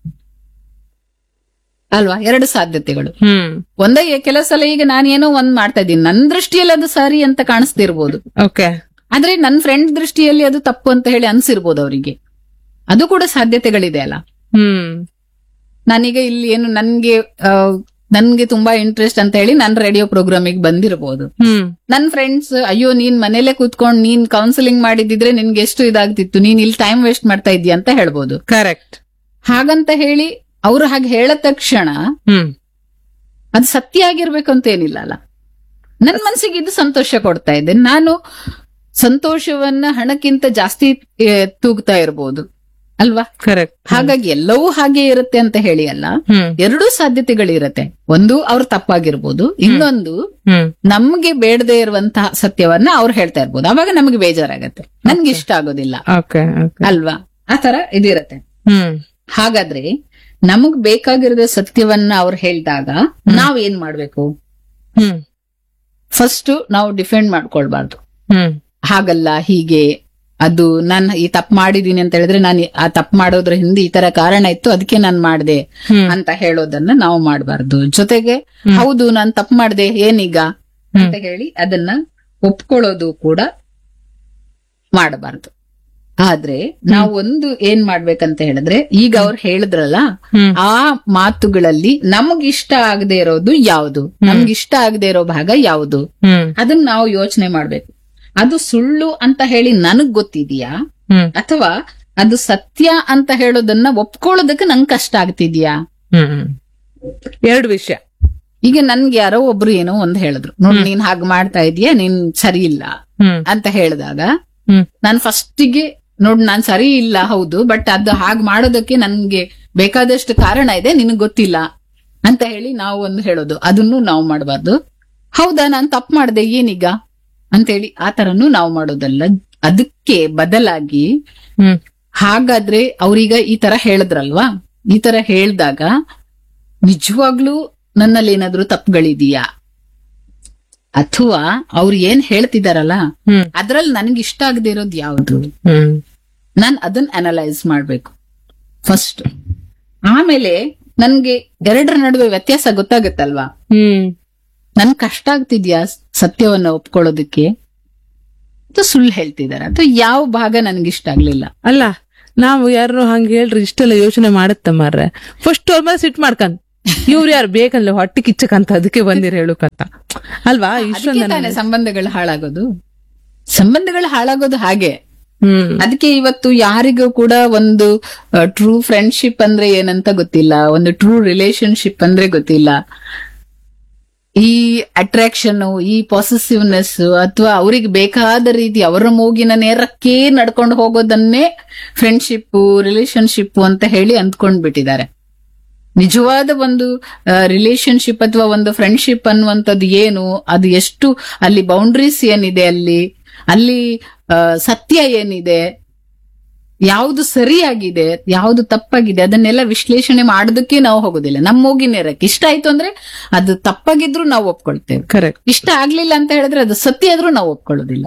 Speaker 1: ಅಲ್ವಾ ಎರಡು ಸಾಧ್ಯತೆಗಳು
Speaker 2: ಹ್ಮ್
Speaker 1: ಒಂದೇ ಕೆಲವು ಸಲ ಈಗ ನಾನೇನೋ ಒಂದ್ ಮಾಡ್ತಾ ಇದ್ದೀನಿ ನನ್ ದೃಷ್ಟಿಯಲ್ಲಿ ಅದು ಸರಿ ಅಂತ ಕಾಣಿಸ್ತಿರ್ಬೋದು
Speaker 2: ಓಕೆ
Speaker 1: ಆದ್ರೆ ನನ್ ಫ್ರೆಂಡ್ ದೃಷ್ಟಿಯಲ್ಲಿ ಅದು ತಪ್ಪು ಅಂತ ಹೇಳಿ ಅನ್ಸಿರ್ಬೋದು ಅವರಿಗೆ ಅದು ಕೂಡ ಸಾಧ್ಯತೆಗಳಿದೆ ಅಲ್ಲ
Speaker 2: ಹ್ಮ್
Speaker 1: ನಾನೀಗ ಇಲ್ಲಿ ಏನು ನನ್ಗೆ ಆ, ನನ್ಗೆ ತುಂಬಾ ಇಂಟ್ರೆಸ್ಟ್ ಅಂತ ಹೇಳಿ ನನ್ ರೇಡಿಯೋ ಪ್ರೋಗ್ರಾಮಿಗೆ ಬಂದಿರಬಹುದು
Speaker 2: ಹ್ಮ್
Speaker 1: ನನ್ ಫ್ರೆಂಡ್ಸ್ ಅಯ್ಯೋ ನೀನ್ ಮನೇಲೆ ಕೂತ್ಕೊಂಡ್ ನೀನ್ ಕೌನ್ಸಿಲಿಂಗ್ ಮಾಡಿದಿದ್ರೆ ನಿನ್ಗೆ ಎಷ್ಟು ಇದಾಗ್ತಿತ್ತು ನೀನ್ ಇಲ್ಲಿ ಟೈಮ್ ವೇಸ್ಟ್ ಮಾಡ್ತಾ ಇದ್ದೀಯ ಅಂತ ಹೇಳ್ಬೋದು
Speaker 2: ಕರೆಕ್ಟ್
Speaker 1: ಹಾಗಂತ ಹೇಳಿ ಅವ್ರು ಹಾಗೆ ಹೇಳ ತಕ್ಷಣ
Speaker 2: ಹ್ಮ್
Speaker 1: ಅದು ಸತ್ಯ ಆಗಿರ್ಬೇಕು ಅಂತ ಏನಿಲ್ಲ ಅಲ್ಲ ನನ್ ಮನ್ಸಿಗೆ ಇದು ಸಂತೋಷ ಕೊಡ್ತಾ ಇದೆ ನಾನು ಸಂತೋಷವನ್ನ ಹಣಕ್ಕಿಂತ ಜಾಸ್ತಿ ಏ, ತೂಗ್ತಾ ಇರ್ಬೋದು ಅಲ್ವಾ
Speaker 2: ಕರೆಕ್ಟ್
Speaker 1: ಹಾಗಾಗಿ ಎಲ್ಲವೂ ಹಾಗೆ ಇರುತ್ತೆ ಅಂತ ಹೇಳಿ ಅಲ್ಲ
Speaker 2: ಹ್ಮ್
Speaker 1: ಎರಡೂ ಸಾಧ್ಯತೆಗಳಿರತ್ತೆ ಒಂದು ಅವ್ರು ತಪ್ಪಾಗಿರ್ಬೋದು ಇನ್ನೊಂದು
Speaker 2: ಹ್ಮ್
Speaker 1: ನಮ್ಗೆ ಬೇಡದೇ ಇರುವಂತಹ ಸತ್ಯವನ್ನ ಅವ್ರು ಹೇಳ್ತಾ ಇರ್ಬೋದು ಅವಾಗ ನಮ್ಗೆ ಬೇಜಾರಾಗತ್ತೆ ನನ್ಗೆ ಇಷ್ಟ ಆಗೋದಿಲ್ಲ
Speaker 2: ಓಕೆ ಓಕೆ
Speaker 1: ಅಲ್ವಾ ಆ ತರ ಇದಿರತ್ತೆ
Speaker 2: ಹ್ಮ್
Speaker 1: ಹಾಗಾದ್ರೆ ನಮಗ್ ಬೇಕಾಗಿರೋದ ಸತ್ಯವನ್ನ ಅವ್ರು ಹೇಳಿದಾಗ ನಾವ್ ಏನ್ ಮಾಡ್ಬೇಕು
Speaker 2: ಹ್ಮ್
Speaker 1: ಫಸ್ಟ್ ನಾವು ಡಿಫೆಂಡ್ ಮಾಡ್ಕೊಳ್ಬಾರ್ದು
Speaker 2: ಹ್ಮ್
Speaker 1: ಹಾಗಲ್ಲ ಹೀಗೆ ಅದು ನಾನು ಈ ತಪ್ಪು ಮಾಡಿದೀನಿ ಅಂತ ಹೇಳಿದ್ರೆ ನಾನು ಆ ತಪ್ಪು ಮಾಡೋದ್ರ ಹಿಂದೆ ಈ ತರ ಕಾರಣ ಇತ್ತು ಅದಕ್ಕೆ ನಾನು ಮಾಡ್ದೆ
Speaker 2: ಹ್ಮ್
Speaker 1: ಅಂತ ಹೇಳೋದನ್ನ ನಾವು ಮಾಡಬಾರ್ದು ಜೊತೆಗೆ ಹೌದು ನಾನು ತಪ್ಪು ಮಾಡ್ದೆ ಏನೀಗ ಅಂತ ಹೇಳಿ ಅದನ್ನ ಒಪ್ಕೊಳ್ಳೋದು ಕೂಡ ಮಾಡಬಾರ್ದು ಆದ್ರೆ ನಾವು ಒಂದು ಏನ್ ಮಾಡ್ಬೇಕಂತ ಹೇಳಿದ್ರೆ ಈಗ ಅವ್ರು ಹೇಳಿದ್ರಲ್ಲ
Speaker 2: ಹ್ಮ್.
Speaker 1: ಆ ಮಾತುಗಳಲ್ಲಿ ನಮಗ್ ಇಷ್ಟ ಆಗದೆ ಇರೋದು ಯಾವುದು ನಮ್ಗೆ ಇಷ್ಟ ಆಗದೆ ಇರೋ ಭಾಗ ಯಾವುದು
Speaker 2: ಹ್ಮ್
Speaker 1: ಅದನ್ನ ನಾವು ಯೋಚನೆ ಮಾಡ್ಬೇಕು ಅದು ಸುಳ್ಳು ಅಂತ ಹೇಳಿ ನನಗ್ ಗೊತ್ತಿದ್ಯಾ
Speaker 2: ಹ್ಮ್
Speaker 1: ಅಥವಾ ಅದು ಸತ್ಯ ಅಂತ ಹೇಳೋದನ್ನ ಒಪ್ಕೊಳ್ಳೋದಕ್ಕೆ ನಂಗೆ ಕಷ್ಟ ಆಗ್ತಿದ್ಯಾ
Speaker 2: ಹ್ಮ್ ಎರಡು ವಿಷಯ
Speaker 1: ಈಗ ನನ್ಗೆ ಯಾರೋ ಒಬ್ರು ಏನೋ ಒಂದ್ ಹೇಳಿದ್ರು ನೋಡ್ ನೀನ್ ಹಾಗ್ ಮಾಡ್ತಾ ಇದೀಯ ನೀನ್ ಸರಿ ಇಲ್ಲ
Speaker 2: ಹ್ಮ್
Speaker 1: ಅಂತ ಹೇಳಿದಾಗ
Speaker 2: ಹ್ಮ್
Speaker 1: ನಾನ್ ಫಸ್ಟಿಗೆ ನೋಡ್ ನಾನ್ ಸರಿ ಇಲ್ಲ ಹೌದು ಬಟ್ ಅದು ಹಾಗ್ ಮಾಡೋದಕ್ಕೆ ನನ್ಗೆ ಬೇಕಾದಷ್ಟು ಕಾರಣ ಇದೆ ನಿನಗ್ ಗೊತ್ತಿಲ್ಲ ಅಂತ ಹೇಳಿ ನಾವು ಒಂದು ಹೇಳೋದು ಅದನ್ನು ನಾವು ಮಾಡಬಾರ್ದು ಹೌದಾ ನಾನ್ ತಪ್ಪು ಮಾಡ್ದೆ ಏನೀಗ ಅಂತೇಳಿ ಆ ತರನು ನಾವು ಮಾಡೋದಲ್ಲ ಅದಕ್ಕೆ ಬದಲಾಗಿ
Speaker 2: ಹ್ಮ್
Speaker 1: ಹಾಗಾದ್ರೆ ಅವ್ರೀಗ ಈ ತರ ಹೇಳಿದ್ರಲ್ವಾ ಈ ತರ ಹೇಳ್ದಾಗ ನಿಜವಾಗ್ಲೂ ನನ್ನಲ್ಲಿ ಏನಾದ್ರೂ ತಪ್ಪುಗಳಿದೆಯಾ ಅಥವಾ ಅವ್ರು ಏನ್ ಹೇಳ್ತಿದಾರಲ್ಲ
Speaker 2: ಹ್ಮ್
Speaker 1: ಅದ್ರಲ್ಲಿ ನನ್ಗೆ ಇಷ್ಟ ಆಗದೆ ಇರೋದು ಯಾವ್ದು
Speaker 2: ಹ್ಮ್
Speaker 1: ನಾನ್ ಅದನ್ನ ಅನಲೈಸ್ ಮಾಡ್ಬೇಕು ಫಸ್ಟ್ ಆಮೇಲೆ ನನ್ಗೆ ಎರಡರ ನಡುವೆ ವ್ಯತ್ಯಾಸ ಗೊತ್ತಾಗುತ್ತಲ್ವಾ
Speaker 2: ಹ್ಮ್
Speaker 1: ನನ್ ಕಷ್ಟ ಆಗ್ತಿದ್ಯಾ ಸತ್ಯವನ್ನ ಒಪ್ಕೊಳ್ಳೋದಕ್ಕೆ ಅಥವಾ ಸುಳ್ಳು ಹೇಳ್ತಿದಾರ ಅಥವಾ ಯಾವ ಭಾಗ ನನ್ಗೆ ಇಷ್ಟ ಆಗ್ಲಿಲ್ಲ
Speaker 2: ಅಲ್ಲ ನಾವು ಯಾರು ಹಂಗ ಹೇಳ್ರಿ ಇಷ್ಟೆಲ್ಲ ಯೋಚನೆ ಮಾಡುತ್ತ ಮಾರ್ರೆ ಫಸ್ಟ್ ಅವ್ರ ಮೇಲೆ ಸಿಟ್ ಮಾಡ್ಕಂತ ಇವ್ರು ಯಾರು ಬೇಕಂದ್ರೆ ಹೊಟ್ಟೆ ಕಿಚ್ಚಕಂತ ಅದಕ್ಕೆ ಬಂದಿರ ಹೇಳುಕಂತ ಅಲ್ವಾ
Speaker 1: ಅದಕ್ಕೆ
Speaker 2: ಇಷ್ಟೊಂದು
Speaker 1: ತಾನೇ ಸಂಬಂಧಗಳು ಹಾಳಾಗೋದು ಸಂಬಂಧಗಳು ಹಾಳಾಗೋದು ಹಾಗೆ
Speaker 2: ಹ್ಮ್
Speaker 1: ಅದಕ್ಕೆ ಇವತ್ತು ಯಾರಿಗೂ ಕೂಡ ಒಂದು ಟ್ರೂ ಫ್ರೆಂಡ್ಶಿಪ್ ಅಂದ್ರೆ ಏನಂತ ಗೊತ್ತಿಲ್ಲ ಒಂದು ಟ್ರೂ ರಿಲೇಶನ್ಶಿಪ್ ಅಂದ್ರೆ ಗೊತ್ತಿಲ್ಲ ಈ ಅಟ್ರಾಕ್ಷನ್ ಈ ಪಾಸಿಟಿವ್ನೆಸ್ ಅಥವಾ ಅವ್ರಿಗೆ ಬೇಕಾದ ರೀತಿ ಅವರ ಮೂಗಿನ ನೇರಕ್ಕೆ ನಡ್ಕೊಂಡು ಹೋಗೋದನ್ನೇ ಫ್ರೆಂಡ್ಶಿಪ್ ರಿಲೇಶನ್ಶಿಪ್ ಅಂತ ಹೇಳಿ ಅಂದ್ಕೊಂಡ್ ಬಿಟ್ಟಿದ್ದಾರೆ ನಿಜವಾದ ಒಂದು ರಿಲೇಶನ್ಶಿಪ್ ಅಥವಾ ಒಂದು ಫ್ರೆಂಡ್ಶಿಪ್ ಅನ್ನುವಂಥದ್ದು ಏನು ಅದು ಎಷ್ಟು ಅಲ್ಲಿ ಬೌಂಡ್ರೀಸ್ ಏನಿದೆ ಅಲ್ಲಿ ಅಲ್ಲಿ ಆ, ಸತ್ಯ ಏನಿದೆ ಯಾವುದು ಸರಿಯಾಗಿದೆ ಯಾವುದು ತಪ್ಪಾಗಿದೆ ಅದನ್ನೆಲ್ಲ ವಿಶ್ಲೇಷಣೆ ಮಾಡೋದಕ್ಕೆ ನಾವು ಹೋಗೋದಿಲ್ಲ ನಮ್ಮ ಮೂಗಿನೇರಕ್ಕೆ ಇಷ್ಟ ಆಯ್ತು ಅಂದ್ರೆ ಅದು ತಪ್ಪಾಗಿದ್ರು ನಾವು ಒಪ್ಕೊಳ್ತೇವೆ
Speaker 2: ಕರೆಕ್ಟ್
Speaker 1: ಇಷ್ಟ ಆಗ್ಲಿಲ್ಲ ಅಂತ ಹೇಳಿದ್ರೆ ಅದು ಸತ್ಯ ಆದ್ರೂ ನಾವು ಒಪ್ಕೊಳ್ಳೋದಿಲ್ಲ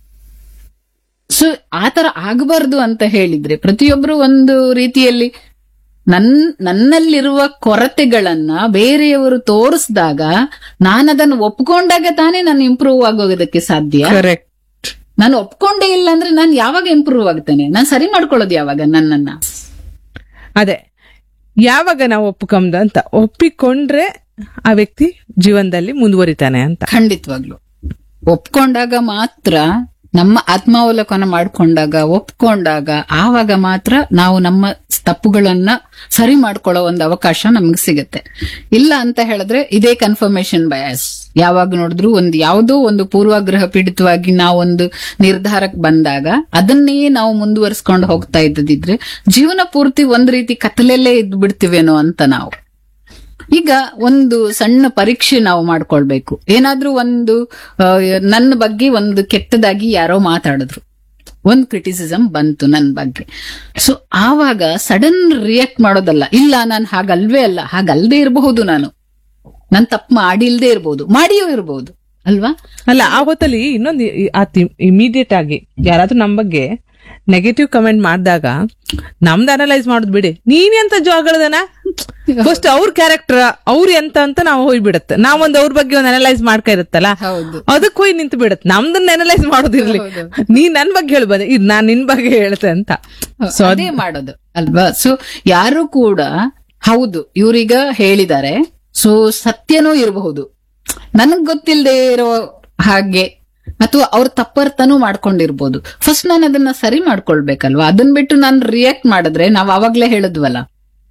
Speaker 1: ಸೊ ಆತರ ಆಗಬಾರ್ದು ಅಂತ ಹೇಳಿದ್ರೆ ಪ್ರತಿಯೊಬ್ರು ಒಂದು ರೀತಿಯಲ್ಲಿ ನನ್ ನನ್ನಲ್ಲಿರುವ ಕೊರತೆಗಳನ್ನ ಬೇರೆಯವರು ತೋರಿಸಿದಾಗ ನಾನದನ್ನು ಒಪ್ಕೊಂಡಾಗ ತಾನೇ ನಾನು ಇಂಪ್ರೂವ್ ಆಗೋದಕ್ಕೆ ಸಾಧ್ಯ
Speaker 2: ಕರೆಕ್ಟ್
Speaker 1: ನಾನು ಒಪ್ಕೊಂಡೇ ಇಲ್ಲ ಅಂದ್ರೆ ನಾನು ಯಾವಾಗ ಇಂಪ್ರೂವ್ ಆಗ್ತೇನೆ ನಾನು ಸರಿ ಮಾಡ್ಕೊಳ್ಳೋದು ಯಾವಾಗ ನನ್ನನ್ನ
Speaker 2: ಅದೇ ಯಾವಾಗ ನಾವು ಒಪ್ಕೊಂಡ ಅಂತ ಒಪ್ಪಿಕೊಂಡ್ರೆ ಆ ವ್ಯಕ್ತಿ ಜೀವನದಲ್ಲಿ ಮುಂದುವರಿತಾನೆ ಅಂತ
Speaker 1: ಖಂಡಿತವಾಗ್ಲು ಒಪ್ಕೊಂಡಾಗ ಮಾತ್ರ ನಮ್ಮ ಆತ್ಮಾವಲೋಕನ ಮಾಡ್ಕೊಂಡಾಗ ಒಪ್ಕೊಂಡಾಗ ಆವಾಗ ಮಾತ್ರ ನಾವು ನಮ್ಮ ತಪ್ಪುಗಳನ್ನ ಸರಿ ಮಾಡ್ಕೊಳ್ಳೋ ಒಂದು ಅವಕಾಶ ನಮ್ಗೆ ಸಿಗುತ್ತೆ ಇಲ್ಲ ಅಂತ ಹೇಳಿದ್ರೆ ಇದೇ ಕನ್ಫರ್ಮೇಶನ್ ಬಯಾಸ್ ಯಾವಾಗ ನೋಡಿದ್ರು ಒಂದು ಯಾವುದೋ ಒಂದು ಪೂರ್ವಾಗ್ರಹ ಪೀಡಿತವಾಗಿ ನಾವೊಂದು ನಿರ್ಧಾರಕ್ಕೆ ಬಂದಾಗ ಅದನ್ನೇ ನಾವು ಮುಂದುವರಿಸ್ಕೊಂಡು ಹೋಗ್ತಾ ಇದ್ದದಿದ್ರೆ ಜೀವನ ಪೂರ್ತಿ ಒಂದ್ ರೀತಿ ಕತ್ತಲಲ್ಲೇ ಇದ್ದು ಬಿಡ್ತೀವೇನೋ ಅಂತ ನಾವು ಈಗ ಒಂದು ಸಣ್ಣ ಪರೀಕ್ಷೆ ನಾವು ಮಾಡ್ಕೊಳ್ಬೇಕು ಏನಾದ್ರೂ ಒಂದು ಆ, ನನ್ನ ಬಗ್ಗೆ ಒಂದು ಕೆಟ್ಟದಾಗಿ ಯಾರೋ ಮಾತಾಡಿದ್ರು ಒಂದ್ ಕ್ರಿಟಿಸಿಸಮ್ ಬಂತು ನನ್ನ ಬಗ್ಗೆ ಸೊ ಆವಾಗ ಸಡನ್ ರಿಯಾಕ್ಟ್ ಮಾಡೋದಲ್ಲ ಇಲ್ಲ ನಾನು ಹಾಗಲ್ವೇ ಅಲ್ಲ ಹಾಗಲ್ದೇ ಇರಬಹುದು ನಾನು ನಾನು ತಪ್ಪು ಮಾಡಿಲ್ದೇ ಇರಬಹುದು ಮಾಡಿಯೂ ಇರಬಹುದು ಅಲ್ವಾ
Speaker 2: ಅಲ್ಲ ಆ ಹೊತ್ತಲ್ಲಿ ಇನ್ನೊಂದು ಇಮಿಡಿಯೇಟ್ ಆಗಿ ಯಾರಾದ್ರೂ ನಮ್ ಬಗ್ಗೆ ನೆಗೆಟಿವ್ ಕಮೆಂಟ್ ಮಾಡಿದಾಗ ನಮ್ದು ಅನಲೈಸ್ ಮಾಡುದು ಬಿಡಿ ನೀನ್ ಎಂತ ಜೋಗಳದನ ಫಸ್ಟ್ ಅವ್ರ ಕ್ಯಾರೆಕ್ಟರ್ ಅವ್ರು ಎಂತ ಅಂತ ನಾವು ಹೋಗ್ಬಿಡತ್ತೆ ನಾವೊಂದ್ ಅವ್ರ ಬಗ್ಗೆ ಒಂದು ಅನಲೈಸ್ ಮಾಡ್ತಾ ಇರುತ್ತಲ್ಲ
Speaker 1: ಹೌದು
Speaker 2: ಅದಕ್ಕೆ ಹೋಗಿ ನಿಂತು ಬಿಡತ್ತೆ ನಮ್ದನ್ನ ಅನಲೈಸ್ ಮಾಡೋದಿರ್ಲಿ ನೀ ನನ್ ಬಗ್ಗೆ ಹೇಳ್ಬಂದೆ ಇದು ನಾನ್ ನಿನ್ ಬಗ್ಗೆ ಹೇಳ್ತೆ ಅಂತ ಸೊ
Speaker 1: ಅದೇ ಮಾಡೋದು ಅಲ್ವಾ ಸೊ ಯಾರು ಕೂಡ ಹೌದು ಇವ್ರೀಗ ಹೇಳಿದ್ದಾರೆ ಸೊ ಸತ್ಯನೂ ಇರಬಹುದು ನನಗ್ ಗೊತ್ತಿಲ್ಲದೆ ಇರೋ ಹಾಗೆ ಅಥವಾ ಅವ್ರ ತಪ್ಪರ್ಥನೂ ಮಾಡ್ಕೊಂಡಿರ್ಬೋದು ಫಸ್ಟ್ ನಾನು ಅದನ್ನ ಸರಿ ಮಾಡ್ಕೊಳ್ಬೇಕಲ್ವಾ ಅದನ್ ಬಿಟ್ಟು ನಾನು ರಿಯಾಕ್ಟ್ ಮಾಡಿದ್ರೆ ನಾವ್ ಅವಾಗ್ಲೇ ಹೇಳಿದ್ವಲ್ಲ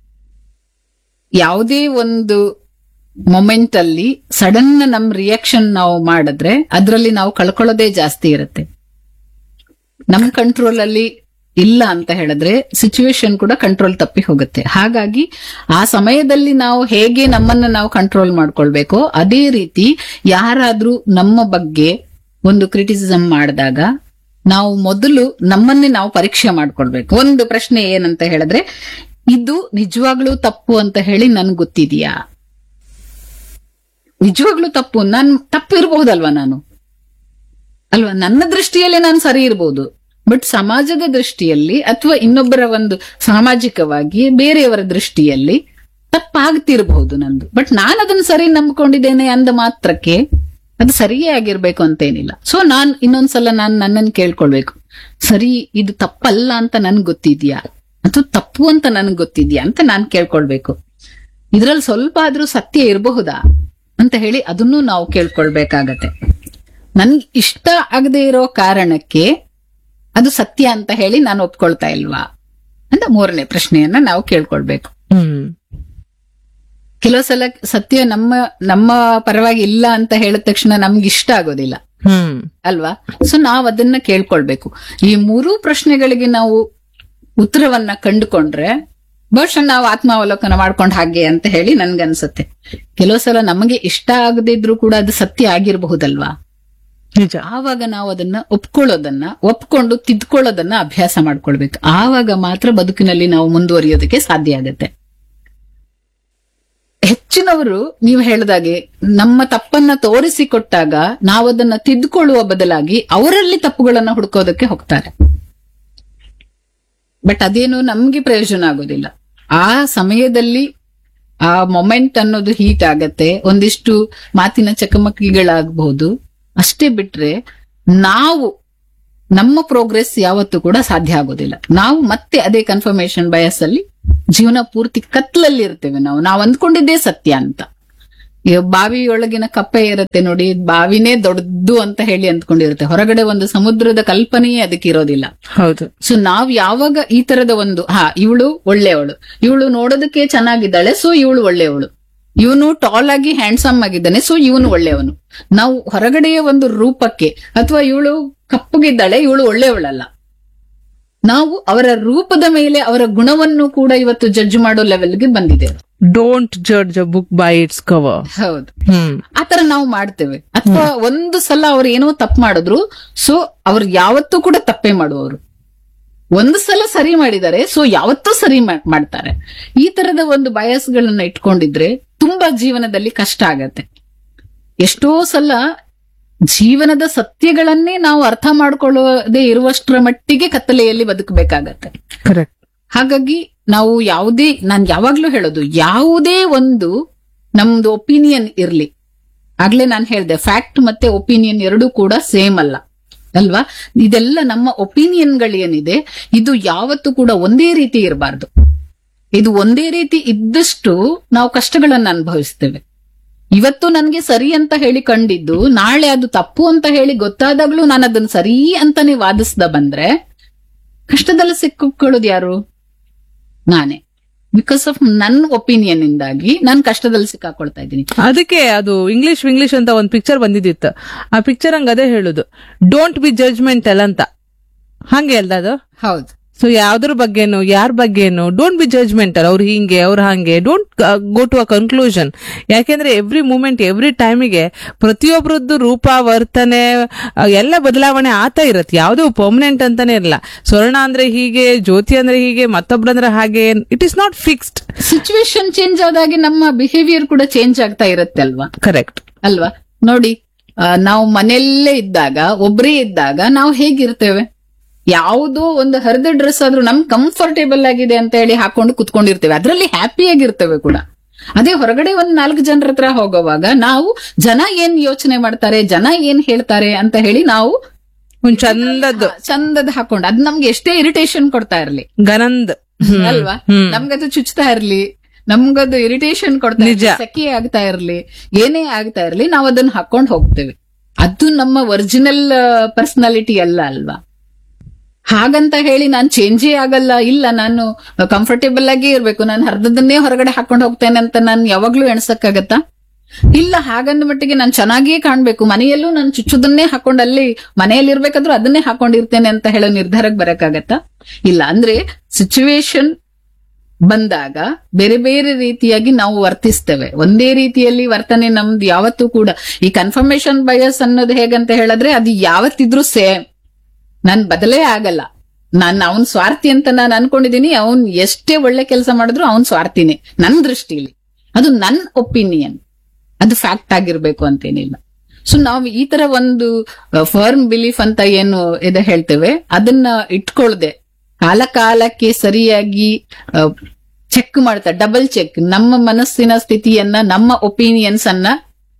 Speaker 1: ಯಾವುದೇ ಒಂದು ಮೊಮೆಂಟ್ ಅಲ್ಲಿ ಸಡನ್ ನಮ್ ರಿಯಾಕ್ಷನ್ ನಾವು ಮಾಡಿದ್ರೆ ಅದ್ರಲ್ಲಿ ನಾವು ಕಳ್ಕೊಳ್ಳೋದೇ ಜಾಸ್ತಿ ಇರುತ್ತೆ ನಮ್ ಕಂಟ್ರೋಲ್ ಅಲ್ಲಿ ಇಲ್ಲ ಅಂತ ಹೇಳಿದ್ರೆ ಸಿಚುವೇಶನ್ ಕೂಡ ಕಂಟ್ರೋಲ್ ತಪ್ಪಿ ಹೋಗುತ್ತೆ ಹಾಗಾಗಿ ಆ ಸಮಯದಲ್ಲಿ ನಾವು ಹೇಗೆ ನಮ್ಮನ್ನ ನಾವು ಕಂಟ್ರೋಲ್ ಮಾಡ್ಕೊಳ್ಬೇಕೋ ಅದೇ ರೀತಿ ಯಾರಾದ್ರೂ ನಮ್ಮ ಬಗ್ಗೆ ಒಂದು ಕ್ರಿಟಿಸಿಸಮ್ ಮಾಡಿದಾಗ ನಾವು ಮೊದಲು ನಮ್ಮನ್ನೇ ನಾವು ಪರೀಕ್ಷೆ ಮಾಡ್ಕೊಳ್ಬೇಕು ಒಂದು ಪ್ರಶ್ನೆ ಏನಂತ ಹೇಳಿದ್ರೆ ಇದು ನಿಜವಾಗ್ಲೂ ತಪ್ಪು ಅಂತ ಹೇಳಿ ನನ್ಗೆ ಗೊತ್ತಿದ್ಯಾ ನಿಜವಾಗ್ಲೂ ತಪ್ಪು ನನ್ ತಪ್ಪು ಇರಬಹುದಲ್ವಾ ನಾನು ಅಲ್ವಾ ನನ್ನ ದೃಷ್ಟಿಯಲ್ಲಿ ನಾನು ಸರಿ ಇರ್ಬೋದು ಬಟ್ ಸಮಾಜದ ದೃಷ್ಟಿಯಲ್ಲಿ ಅಥವಾ ಇನ್ನೊಬ್ಬರ ಒಂದು ಸಾಮಾಜಿಕವಾಗಿ ಬೇರೆಯವರ ದೃಷ್ಟಿಯಲ್ಲಿ ತಪ್ಪಾಗ್ತಿರ್ಬಹುದು ನಂದು ಬಟ್ ನಾನು ಅದನ್ನ ಸರಿ ನಂಬ್ಕೊಂಡಿದ್ದೇನೆ ಅಂದ ಮಾತ್ರಕ್ಕೆ ಅದು ಸರಿಯೇ ಆಗಿರ್ಬೇಕು ಅಂತೇನಿಲ್ಲ ಸೊ ನಾನ್ ಇನ್ನೊಂದ್ಸಲ ನಾನ್ ನನ್ನನ್ನು ಕೇಳ್ಕೊಳ್ಬೇಕು ಸರಿ ಇದು ತಪ್ಪಲ್ಲ ಅಂತ ನನ್ಗೆ ಗೊತ್ತಿದ್ಯಾ ಅಥವಾ ತಪ್ಪು ಅಂತ ನನ್ಗೆ ಗೊತ್ತಿದ್ಯಾ ಅಂತ ನಾನ್ ಕೇಳ್ಕೊಳ್ಬೇಕು ಇದ್ರಲ್ಲಿ ಸ್ವಲ್ಪ ಆದ್ರೂ ಸತ್ಯ ಇರಬಹುದಾ ಅಂತ ಹೇಳಿ ಅದನ್ನು ನಾವು ಕೇಳ್ಕೊಳ್ಬೇಕಾಗತ್ತೆ ನನ್ಗೆ ಇಷ್ಟ ಆಗದೆ ಇರೋ ಕಾರಣಕ್ಕೆ ಅದು ಸತ್ಯ ಅಂತ ಹೇಳಿ ನಾನು ಒಪ್ಕೊಳ್ತಾ ಇಲ್ವಾ ಅಂತ ಮೂರನೇ ಪ್ರಶ್ನೆಯನ್ನ ನಾವು ಕೇಳ್ಕೊಳ್ಬೇಕು
Speaker 2: ಹ್ಮ್
Speaker 1: ಕೆಲವು ಸಲ ಸತ್ಯ ನಮ್ಮ ನಮ್ಮ ಪರವಾಗಿ ಇಲ್ಲ ಅಂತ ಹೇಳಿದ ತಕ್ಷಣ ನಮ್ಗೆ ಇಷ್ಟ ಆಗೋದಿಲ್ಲ
Speaker 2: ಹ್ಮ್
Speaker 1: ಅಲ್ವಾ ಸೊ ನಾವ್ ಅದನ್ನ ಕೇಳ್ಕೊಳ್ಬೇಕು ಈ ಮೂರೂ ಪ್ರಶ್ನೆಗಳಿಗೆ ನಾವು ಉತ್ತರವನ್ನ ಕಂಡುಕೊಂಡ್ರೆ ಬಹುಶಃ ನಾವು ಆತ್ಮಾವಲೋಕನ ಮಾಡ್ಕೊಂಡ್ ಹಾಗೆ ಅಂತ ಹೇಳಿ ನನ್ಗನ್ಸತ್ತೆ ಕೆಲವು ಸಲ ನಮಗೆ ಇಷ್ಟ ಆಗದಿದ್ರು ಕೂಡ ಅದು ಸತ್ಯ ಆಗಿರಬಹುದಲ್ವಾ
Speaker 2: ನಿಜ
Speaker 1: ಆವಾಗ ನಾವು ಅದನ್ನ ಒಪ್ಕೊಳ್ಳೋದನ್ನ ಒಪ್ಕೊಂಡು ತಿದ್ಕೊಳ್ಳೋದನ್ನ ಅಭ್ಯಾಸ ಮಾಡ್ಕೊಳ್ಬೇಕು ಆವಾಗ ಮಾತ್ರ ಬದುಕಿನಲ್ಲಿ ನಾವು ಮುಂದುವರಿಯೋದಕ್ಕೆ ಸಾಧ್ಯ ಆಗತ್ತೆ ಹೆಚ್ಚಿನವರು ನೀವು ಹೇಳಿದಾಗೆ ನಮ್ಮ ತಪ್ಪನ್ನ ತೋರಿಸಿಕೊಟ್ಟಾಗ ನಾವದನ್ನ ತಿದ್ದುಕೊಳ್ಳುವ ಬದಲಾಗಿ ಅವರಲ್ಲಿ ತಪ್ಪುಗಳನ್ನ ಹುಡುಕೋದಕ್ಕೆ ಹೋಗ್ತಾರೆ ಬಟ್ ಅದೇನು ನಮ್ಗೆ ಪ್ರಯೋಜನ ಆಗೋದಿಲ್ಲ ಆ ಸಮಯದಲ್ಲಿ ಆ ಮೊಮೆಂಟ್ ಅನ್ನೋದು ಹೀಟ್ ಆಗತ್ತೆ ಒಂದಿಷ್ಟು ಮಾತಿನ ಚಕಮಕಿಗಳಾಗಬಹುದು ಅಷ್ಟೇ ಬಿಟ್ರೆ ನಾವು ನಮ್ಮ ಪ್ರೋಗ್ರೆಸ್ ಯಾವತ್ತೂ ಕೂಡ ಸಾಧ್ಯ ಆಗೋದಿಲ್ಲ ನಾವು ಮತ್ತೆ ಅದೇ ಕನ್ಫರ್ಮೇಶನ್ ಬಯಸ್ ಅಲ್ಲಿ ಜೀವನ ಪೂರ್ತಿ ಕತ್ಲಲ್ಲಿ ಇರ್ತೇವೆ ನಾವು ನಾವು ಅಂದ್ಕೊಂಡಿದ್ದೇ ಸತ್ಯ ಅಂತ ಈಗ ಬಾವಿಯೊಳಗಿನ ಕಪ್ಪೆ ಇರುತ್ತೆ ನೋಡಿ ಬಾವಿನೇ ದೊಡ್ಡದು ಅಂತ ಹೇಳಿ ಅಂದ್ಕೊಂಡಿರುತ್ತೆ ಹೊರಗಡೆ ಒಂದು ಸಮುದ್ರದ ಕಲ್ಪನೆಯೇ ಅದಕ್ಕೆ ಇರೋದಿಲ್ಲ
Speaker 2: ಹೌದು
Speaker 1: ಸೊ ನಾವ್ ಯಾವಾಗ ಈ ತರದ ಒಂದು ಹಾ ಇವಳು ಒಳ್ಳೆಯವಳು ಇವಳು ನೋಡೋದಕ್ಕೆ ಚೆನ್ನಾಗಿದ್ದಾಳೆ ಸೊ ಇವಳು ಒಳ್ಳೆಯವಳು ಇವನು ಟಾಲ್ ಆಗಿ ಹ್ಯಾಂಡ್ಸಮ್ ಆಗಿದ್ದಾನೆ ಸೊ ಇವನು ಒಳ್ಳೆಯವನು ನಾವು ಹೊರಗಡೆಯ ಒಂದು ರೂಪಕ್ಕೆ ಅಥವಾ ಇವಳು ಕಪ್ಪಗಿದ್ದಾಳೆ ಇವಳು ಒಳ್ಳೆಯವಳಲ್ಲ ನಾವು ಅವರ ರೂಪದ ಮೇಲೆ ಅವರ ಗುಣವನ್ನು ಕೂಡ ಇವತ್ತು ಜಡ್ಜ್ ಮಾಡೋ ಲೆವೆಲ್ಗೆ ಬಂದಿದ್ದೇವೆ
Speaker 2: don't judge a book by its cover
Speaker 1: ಹೌದು
Speaker 2: ಹ್ಮ್
Speaker 1: ಆತರ ನಾವು ಮಾಡ್ತೇವೆ ಅಥವಾ ಒಂದು ಸಲ ಅವ್ರು ಏನೋ ತಪ್ಪು ಮಾಡಿದ್ರು ಸೊ ಅವ್ರು ಯಾವತ್ತೂ ಕೂಡ ತಪ್ಪೇ ಮಾಡುವವರು ಒಂದು ಸಲ ಸರಿ ಮಾಡಿದ್ದಾರೆ ಸೊ ಯಾವತ್ತೂ ಸರಿ ಮಾ- ಮಾಡ್ತಾರೆ ಈ ತರದ ಒಂದು ಬಯಸ್ಗಳನ್ನ ಇಟ್ಕೊಂಡಿದ್ರೆ ತುಂಬಾ ಜೀವನದಲ್ಲಿ ಕಷ್ಟ ಆಗತ್ತೆ ಎಷ್ಟೋ ಸಲ ಜೀವನದ ಸತ್ಯಗಳನ್ನೇ ನಾವು ಅರ್ಥ ಮಾಡ್ಕೊಳ್ಳೋದೇ ಇರುವಷ್ಟರ ಮಟ್ಟಿಗೆ ಕತ್ತಲೆಯಲ್ಲಿ ಬದುಕಬೇಕಾಗತ್ತೆ
Speaker 2: ಕರೆಕ್ಟ್
Speaker 1: ಹಾಗಾಗಿ ನಾವು ಯಾವುದೇ ನಾನ್ ಯಾವಾಗ್ಲೂ ಹೇಳೋದು ಯಾವುದೇ ಒಂದು ನಮ್ದು ಒಪಿನಿಯನ್ ಇರ್ಲಿ ಆಗ್ಲೇ ನಾನು ಹೇಳ್ದೆ ಫ್ಯಾಕ್ಟ್ ಮತ್ತೆ ಒಪಿನಿಯನ್ ಎರಡೂ ಕೂಡ ಸೇಮ್ ಅಲ್ಲ ಅಲ್ವಾ ಇದೆಲ್ಲ ನಮ್ಮ ಒಪಿನಿಯನ್ಗಳೇನಿದೆ ಇದು ಯಾವತ್ತೂ ಕೂಡ ಒಂದೇ ರೀತಿ ಇರಬಾರ್ದು ಇದು ಒಂದೇ ರೀತಿ ಇದ್ದಷ್ಟು ನಾವು ಕಷ್ಟಗಳನ್ನ ಅನುಭವಿಸ್ತೇವೆ ಇವತ್ತು ನನ್ಗೆ ಸರಿ ಅಂತ ಹೇಳಿ ಕಂಡಿದ್ದು ನಾಳೆ ಅದು ತಪ್ಪು ಅಂತ ಹೇಳಿ ಗೊತ್ತಾದಾಗ್ಲೂ ನಾನು ಅದನ್ನ ಸರಿ ಅಂತಾನೆ ವಾದಿಸ್ದ ಬಂದ್ರೆ ಕಷ್ಟದಲ್ಲಿ ಸಿಕ್ಕೊಳ್ಳೋದು ಯಾರು ನಾನೇ ಬಿಕಾಸ್ ಆಫ್ ನನ್ನ ಒಪಿನಿಯನ್ ಇಂದಾಗಿ ನಾನು ಕಷ್ಟದಲ್ಲಿ ಸಿಕ್ಕಾಕೊಳ್ತಾ ಇದ್ದೀನಿ
Speaker 2: ಅದಕ್ಕೆ ಅದು ಇಂಗ್ಲಿಷ್ ಇಂಗ್ಲಿಷ್ ಅಂತ ಒಂದು ಪಿಕ್ಚರ್ ಬಂದಿದ್ದಿತ್ತು ಆ ಪಿಕ್ಚರ್ ಹಂಗ ಅದೇ ಹೇಳುದು ಡೋಂಟ್ ಬಿ ಜಡ್ಜ್ಮೆಂಟಲ್ ಅಂತ ಹಂಗೆ ಅಲ್ದ ಅದು
Speaker 1: ಹೌದು
Speaker 2: ಸೊ ಯಾವ್ದ್ರ ಬಗ್ಗೆನು ಯಾರ ಬಗ್ಗೆನು ಡೋಂಟ್ ಬಿ ಜಡ್ಜ್ಮೆಂಟಲ್ ಅವ್ರು ಹಿಂಗೆ ಅವ್ರು ಹಂಗೆ don't go to a conclusion ಯಾಕೆಂದ್ರೆ ಎವ್ರಿ ಮೂಮೆಂಟ್ ಎವ್ರಿ ಟೈಮಿಗೆ ಪ್ರತಿಯೊಬ್ಬರದ್ದು ರೂಪ ವರ್ತನೆ ಆ, ಎಲ್ಲ ಬದಲಾವಣೆ ಆತ ಇರತ್ತೆ ಯಾವುದೂ ಪರ್ಮನೆಂಟ್ ಅಂತಾನೆ ಇರಲ್ಲ ಸ್ವರ್ಣ ಅಂದ್ರೆ ಹೀಗೆ ಜ್ಯೋತಿ ಅಂದ್ರೆ ಹೀಗೆ ಮತ್ತೊಬ್ರಂದ್ರೆ ಹಾಗೆ it is not fixed
Speaker 1: situation change ಆದಾಗೆ ನಮ್ಮ ಬಿಹೇವಿಯರ್ ಕೂಡ ಚೇಂಜ್ ಆಗ್ತಾ ಇರುತ್ತೆ ಅಲ್ವಾ
Speaker 2: ಕರೆಕ್ಟ್
Speaker 1: ಅಲ್ವಾ ನೋಡಿ ಆ, ನಾವು ಮನೆಯಲ್ಲೇ ಇದ್ದಾಗ ಒಬ್ರೇ ಇದ್ದಾಗ ನಾವು ಹೇಗಿರ್ತೇವೆ ಯಾವುದೋ ಒಂದು ಹರಿದ ಡ್ರೆಸ್ ಆದ್ರೂ ನಮ್ ಕಂಫರ್ಟೇಬಲ್ ಆಗಿದೆ ಅಂತ ಹೇಳಿ ಹಾಕೊಂಡು ಕುತ್ಕೊಂಡಿರ್ತೇವೆ ಅದರಲ್ಲಿ ಹ್ಯಾಪಿಯಾಗಿರ್ತೇವೆ ಕೂಡ ಅದೇ ಹೊರಗಡೆ ಒಂದ್ ನಾಲ್ಕು ಜನರ ಹತ್ರ ಹೋಗುವಾಗ ನಾವು ಜನ ಏನ್ ಯೋಚನೆ ಮಾಡ್ತಾರೆ ಜನ ಏನ್ ಹೇಳ್ತಾರೆ ಅಂತ ಹೇಳಿ ನಾವು
Speaker 2: ಒಂದ್ ಚಂದದ್ದು
Speaker 1: ಚಂದದ ಹಾಕೊಂಡು ಅದ್ ನಮ್ಗೆ ಎಷ್ಟೇ ಇರಿಟೇಷನ್ ಕೊಡ್ತಾ ಇರ್ಲಿ
Speaker 2: ಗನಂದ್
Speaker 1: ಅಲ್ವಾ
Speaker 2: ಹ್ಮ್.
Speaker 1: ನಮ್ಗದು ಚುಚ್ತಾ ಇರ್ಲಿ ನಮ್ಗದು ಇರಿಟೇಷನ್ ಕೊಡ್ತಾ
Speaker 2: ನಿಜ.
Speaker 1: ಇರ್ಲಿ ಸೆಕೆ ಆಗ್ತಾ ಇರ್ಲಿ ಏನೇ ಆಗ್ತಾ ಇರ್ಲಿ ನಾವ್ ಅದನ್ನ ಹಾಕೊಂಡ್ ಹೋಗ್ತೇವೆ ಅದು ನಮ್ಮ ಒರಿಜಿನಲ್ ಪರ್ಸನಾಲಿಟಿ ಅಲ್ಲ ಅಲ್ವಾ ಹಾಗಂತ ಹೇಳಿ ನಾನ್ ಚೇಂಜೇ ಆಗಲ್ಲ ಇಲ್ಲ ನಾನು ಕಂಫರ್ಟೇಬಲ್ ಆಗಿ ಇರ್ಬೇಕು ನಾನು ಹರ್ದದನ್ನೇ ಹೊರಗಡೆ ಹಾಕೊಂಡ್ ಹೋಗ್ತೇನೆ ಅಂತ ನಾನು ಯಾವಾಗ್ಲೂ ಎಣ್ಸಕ್ಕಾಗತ್ತಾ ಇಲ್ಲ ಹಾಗಂದ ಮಟ್ಟಿಗೆ ನಾನು ಚೆನ್ನಾಗಿಯೇ ಕಾಣ್ಬೇಕು ಮನೆಯಲ್ಲೂ ನಾನು ಚುಚ್ಚುದನ್ನೇ ಹಾಕೊಂಡು ಅಲ್ಲಿ ಮನೆಯಲ್ಲಿ ಇರ್ಬೇಕಾದ್ರೂ ಅದನ್ನೇ ಹಾಕೊಂಡಿರ್ತೇನೆ ಅಂತ ಹೇಳೋ ನಿರ್ಧಾರಕ್ಕೆ ಬರಕ್ಕಾಗತ್ತಾ ಇಲ್ಲ ಅಂದ್ರೆ ಸಿಚುವೇಶನ್ ಬಂದಾಗ ಬೇರೆ ಬೇರೆ ರೀತಿಯಾಗಿ ನಾವು ವರ್ತಿಸ್ತೇವೆ ಒಂದೇ ರೀತಿಯಲ್ಲಿ ವರ್ತನೆ ನಮ್ದು ಯಾವತ್ತೂ ಕೂಡ ಈ ಕನ್ಫರ್ಮೇಶನ್ ಬಯಸ್ ಅನ್ನೋದು ಹೇಗಂತ ಹೇಳಿದ್ರೆ ಅದು ಯಾವತ್ತಿದ್ರೂ ಸೇಮ್ ನನ್ ಬದಲೇ ಆಗಲ್ಲ ನಾನು ಅವನ್ ಸ್ವಾರ್ಥಿ ಅಂತ ನಾನು ಅನ್ಕೊಂಡಿದೀನಿ ಅವನ್ ಎಷ್ಟೇ ಒಳ್ಳೆ ಕೆಲಸ ಮಾಡಿದ್ರು ಅವನ್ ಸ್ವಾರ್ಥಿನೇ ನನ್ ದೃಷ್ಟಿಲಿ ಅದು ನನ್ ಒಪಿನಿಯನ್ ಅದು ಫ್ಯಾಕ್ಟ್ ಆಗಿರ್ಬೇಕು ಅಂತೇನಿಲ್ಲ ಸೊ ನಾವು ಈ ತರ ಒಂದು ಫರ್ಮ್ ಬಿಲೀಫ್ ಅಂತ ಏನು ಇದೆ ಹೇಳ್ತೇವೆ ಅದನ್ನ ಇಟ್ಕೊಳ್ದೆ ಕಾಲ ಕಾಲಕ್ಕೆ ಸರಿಯಾಗಿ ಚೆಕ್ ಮಾಡ್ತಾ ಡಬಲ್ ಚೆಕ್ ನಮ್ಮ ಮನಸ್ಸಿನ ಸ್ಥಿತಿಯನ್ನ ನಮ್ಮ ಒಪಿನಿಯನ್ಸ್ ಅನ್ನ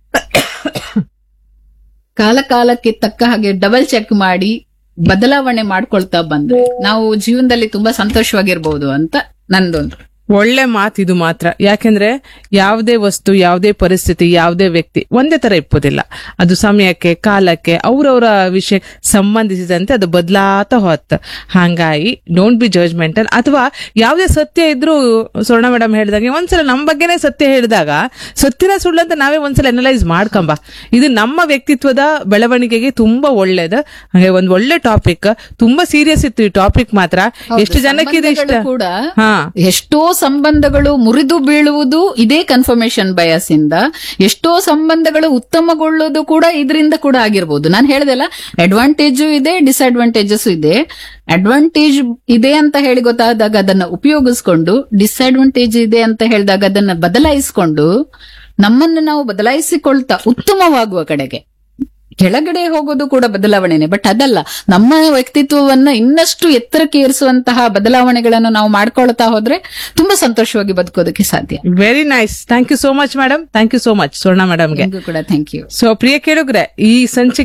Speaker 1: ಕಾಲ ಕಾಲಕ್ಕೆ ತಕ್ಕ ಹಾಗೆ ಡಬಲ್ ಚೆಕ್ ಮಾಡಿ ಬದಲಾವಣೆ ಮಾಡ್ಕೊಳ್ತಾ ಬಂದ್ರೆ ನಾವು ಜೀವನದಲ್ಲಿ ತುಂಬಾ ಸಂತೋಷವಾಗಿರ್ಬಹುದು ಅಂತ ನಂದೊಂದು
Speaker 2: ಒಳ್ಳೆ ಮಾತು ಇದು ಮಾತ್ರ ಯಾಕೆಂದ್ರೆ ಯಾವುದೇ ವಸ್ತು ಯಾವುದೇ ಪರಿಸ್ಥಿತಿ ಯಾವುದೇ ವ್ಯಕ್ತಿ ಒಂದೇ ತರ ಇಪ್ಪೋದಿಲ್ಲ ಅದು ಸಮಯಕ್ಕೆ ಕಾಲಕ್ಕೆ ಅವ್ರವ್ರ ವಿಷಯ ಸಂಬಂಧಿಸಿದಂತೆ ಅದು ಬದಲಾತ ಹೊತ್ತ ಹಾಗಾಗಿ ಡೋಂಟ್ ಬಿ ಜಜ್ಮೆಂಟಲ್ ಅಥವಾ ಯಾವುದೇ ಸತ್ಯ ಇದ್ರೂ ಸ್ವರ್ಣ ಮೇಡಮ್ ಹೇಳಿದಾಗೆ ಒಂದ್ಸಲ ನಮ್ಮ ಬಗ್ಗೆನೇ ಸತ್ಯ ಹೇಳಿದಾಗ ಸತ್ಯನ ಸುಳ್ಳು ಅಂತ ನಾವೇ ಒಂದ್ಸಲ ಅನಲೈಸ್ ಮಾಡ್ಕೊಂಬ ಇದು ನಮ್ಮ ವ್ಯಕ್ತಿತ್ವದ ಬೆಳವಣಿಗೆಗೆ ತುಂಬಾ ಒಳ್ಳೇದು ಹಾಗೆ ಒಂದ್ ಒಳ್ಳೆ ಟಾಪಿಕ್ ತುಂಬಾ ಸೀರಿಯಸ್ ಇತ್ತು ಈ ಟಾಪಿಕ್ ಮಾತ್ರ ಎಷ್ಟು ಜನಕ್ಕೆ ಇದು ಇಷ್ಟ
Speaker 1: ಸಂಬಂಧಗಳು ಕೂಡ
Speaker 2: ಹಾ
Speaker 1: ಎಷ್ಟೋ ಸಂಬಂಧಗಳು ಮುರಿದು ಬೀಳುವುದು ಇದೇ ಕನ್ಫರ್ಮೇಶನ್ ಬಯಸ್ ಇಂದ ಎಷ್ಟೋ ಸಂಬಂಧಗಳು ಉತ್ತಮಗೊಳ್ಳೋದು ಕೂಡ ಇದರಿಂದ ಕೂಡ ಆಗಿರ್ಬೋದು ನಾನು ಹೇಳ್ದಲ್ಲ ಅಡ್ವಾಂಟೇಜು ಇದೆ ಡಿಸ್ಅಡ್ವಾಂಟೇಜಸ್ ಇದೆ ಅಡ್ವಾಂಟೇಜ್ ಇದೆ ಅಂತ ಹೇಳಿ ಗೊತ್ತಾದಾಗ ಅದನ್ನ ಉಪಯೋಗಿಸ್ಕೊಂಡು ಡಿಸ್ಅಡ್ವಾಂಟೇಜ್ ಇದೆ ಅಂತ ಹೇಳಿದಾಗ ಅದನ್ನ ಬದಲಾಯಿಸಿಕೊಂಡು ನಮ್ಮನ್ನು ನಾವು ಬದಲಾಯಿಸಿಕೊಳ್ತಾ ಉತ್ತಮವಾಗುವ ಕಡೆಗೆ ಕೆಳಗಡೆ ಹೋಗೋದು ಕೂಡ ಬದಲಾವಣೆನೆ ಬಟ್ ಅದಲ್ಲ ನಮ್ಮ ವ್ಯಕ್ತಿತ್ವವನ್ನ ಇನ್ನಷ್ಟು ಎತ್ತರಕ್ಕೆ ಏರಿಸುವಂತಹ ಬದಲಾವಣೆಗಳನ್ನು ನಾವು ಮಾಡ್ಕೊಳ್ತಾ ಹೋದ್ರೆ ತುಂಬಾ ಸಂತೋಷವಾಗಿ ಬದುಕೋದಕ್ಕೆ ಸಾಧ್ಯ
Speaker 2: very nice thank you so much madam thank you so much Swarna ಮೇಡಮ್ಗೆ
Speaker 1: ನಿಮಗೂ ಕೂಡ ಥ್ಯಾಂಕ್ ಯು
Speaker 2: ಸೊ ಪ್ರಿಯ ಕೇಳುಗ್ರೆ ಈ ಸಂಚಿಕೆ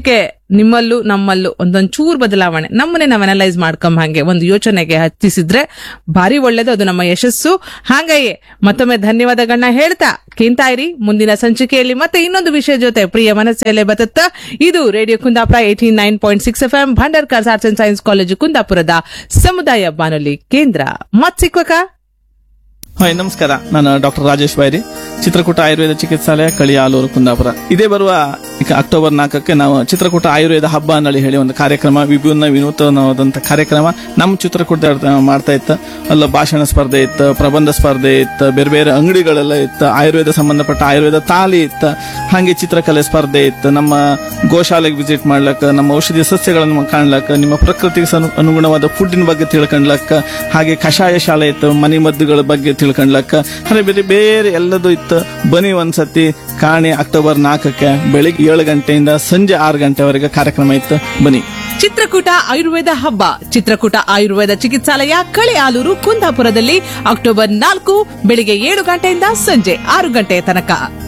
Speaker 2: ನಿಮ್ಮಲ್ಲೂ ನಮ್ಮಲ್ಲೂ ಒಂದೊಂದ್ ಚೂರ್ ಬದಲಾವಣೆ ನಮ್ಮನ್ನೇ ನಾವ್ ಅನಲೈಸ್ ಮಾಡ್ಕೊಂಬ ಹಾಗೆ ಒಂದು ಯೋಚನೆಗೆ ಹತ್ತಿಸಿದ್ರೆ ಭಾರಿ ಒಳ್ಳೇದು ಅದು ನಮ್ಮ ಯಶಸ್ಸು ಹಾಗೆಯೇ ಮತ್ತೊಮ್ಮೆ ಧನ್ಯವಾದಗಳನ್ನ ಹೇಳ್ತಾ ಕೇಂತಾ ಇರಿ ಮುಂದಿನ ಸಂಚಿಕೆಯಲ್ಲಿ ಮತ್ತೆ ಇನ್ನೊಂದು ವಿಷಯ ಜೊತೆ ಪ್ರಿಯ ಮನಸ್ಸಲ್ಲೇ ಬತತ್ತ ಇದು radio Kundapura eighty nine point six F M Bhandarkar arts and science college ಕುಂದಾಪುರದ ಸಮುದಾಯ ಬಾನುಲಿ ಕೇಂದ್ರ ಮತ್ ಸಿಕ್ವಕ
Speaker 3: ಹಾಯ್ ನಮಸ್ಕಾರ ನಾನು ಡಾಕ್ಟರ್ ರಾಜೇಶ್ ಬೈರಿ ಚಿತ್ರಕೂಟ ಆಯುರ್ವೇದ ಚಿಕಿತ್ಸಾಲಯ ಕಳಿಯಾಲೂರು ಕುಂದಾಪುರ ಇದೇ ಬರುವ ಈಗ ಅಕ್ಟೋಬರ್ ನಾಲ್ಕಕ್ಕೆ ನಾವು ಚಿತ್ರಕೂಟ ಆಯುರ್ವೇದ ಹಬ್ಬ ಅನ್ನಳಿ ಹೇಳಿ ಒಂದು ಕಾರ್ಯಕ್ರಮ ವಿಭಿನ್ನ ವಿನೂತನವಾದಂಥ ಕಾರ್ಯಕ್ರಮ ನಮ್ಮ ಚಿತ್ರಕೂಟ ಮಾಡ್ತಾ ಇತ್ತು ಅಲ್ಲ ಭಾಷಣ ಸ್ಪರ್ಧೆ ಇತ್ತು ಪ್ರಬಂಧ ಸ್ಪರ್ಧೆ ಇತ್ತು ಬೇರೆ ಬೇರೆ ಅಂಗಡಿಗಳೆಲ್ಲ ಇತ್ತು ಆಯುರ್ವೇದ ಸಂಬಂಧಪಟ್ಟ ಆಯುರ್ವೇದ ತಾಲಿ ಇತ್ತು ಹಾಗೆ ಚಿತ್ರಕಲೆ ಸ್ಪರ್ಧೆ ಇತ್ತು ನಮ್ಮ ಗೋಶಾಲೆಗೆ ವಿಸಿಟ್ ಮಾಡ್ಲಕ್ಕ ನಮ್ಮ ಔಷಧಿ ಸಸ್ಯಗಳನ್ನು ಕಾಣ್ಲಕ್ಕ ನಿಮ್ಮ ಪ್ರಕೃತಿಗೆ ಸನು- ಅನುಗುಣವಾದ ಫುಡ್ಡಿನ ಬಗ್ಗೆ ತಿಳ್ಕೊಂಡ್ಲಕ್ಕ ಹಾಗೆ ಕಷಾಯ ಶಾಲೆ ಇತ್ತು ಮನೆ ಮದ್ದುಗಳ ಬಗ್ಗೆ ತಿಳ್ಕೊಂಡ್ಲಕ್ಕ ಹಾಗೆ ಬೇರೆ ಬೇರೆ ಎಲ್ಲದೂ ಇತ್ತು ಬನ್ನಿ ಒಂದ್ಸತಿ ಕಾಣಿ ಅಕ್ಟೋಬರ್ ನಾಲ್ಕಕ್ಕೆ ಬೆಳಿಗ್ಗೆ ಏಳು ಗಂಟೆಯಿಂದ ಸಂಜೆ ಆರು ಗಂಟೆವರೆಗೆ ಕಾರ್ಯಕ್ರಮ ಇತ್ತು ಬನ್ನಿ
Speaker 2: ಚಿತ್ರಕೂಟ ಆಯುರ್ವೇದ ಹಬ್ಬ ಚಿತ್ರಕೂಟ ಆಯುರ್ವೇದ ಚಿಕಿತ್ಸಾಲಯ ಕಳೆಯಾಲೂರು ಕುಂದಾಪುರದಲ್ಲಿ ಅಕ್ಟೋಬರ್ ನಾಲ್ಕು ಬೆಳಿಗ್ಗೆ ಏಳು ಗಂಟೆಯಿಂದ ಸಂಜೆ ಆರು ಗಂಟೆಯ ತನಕ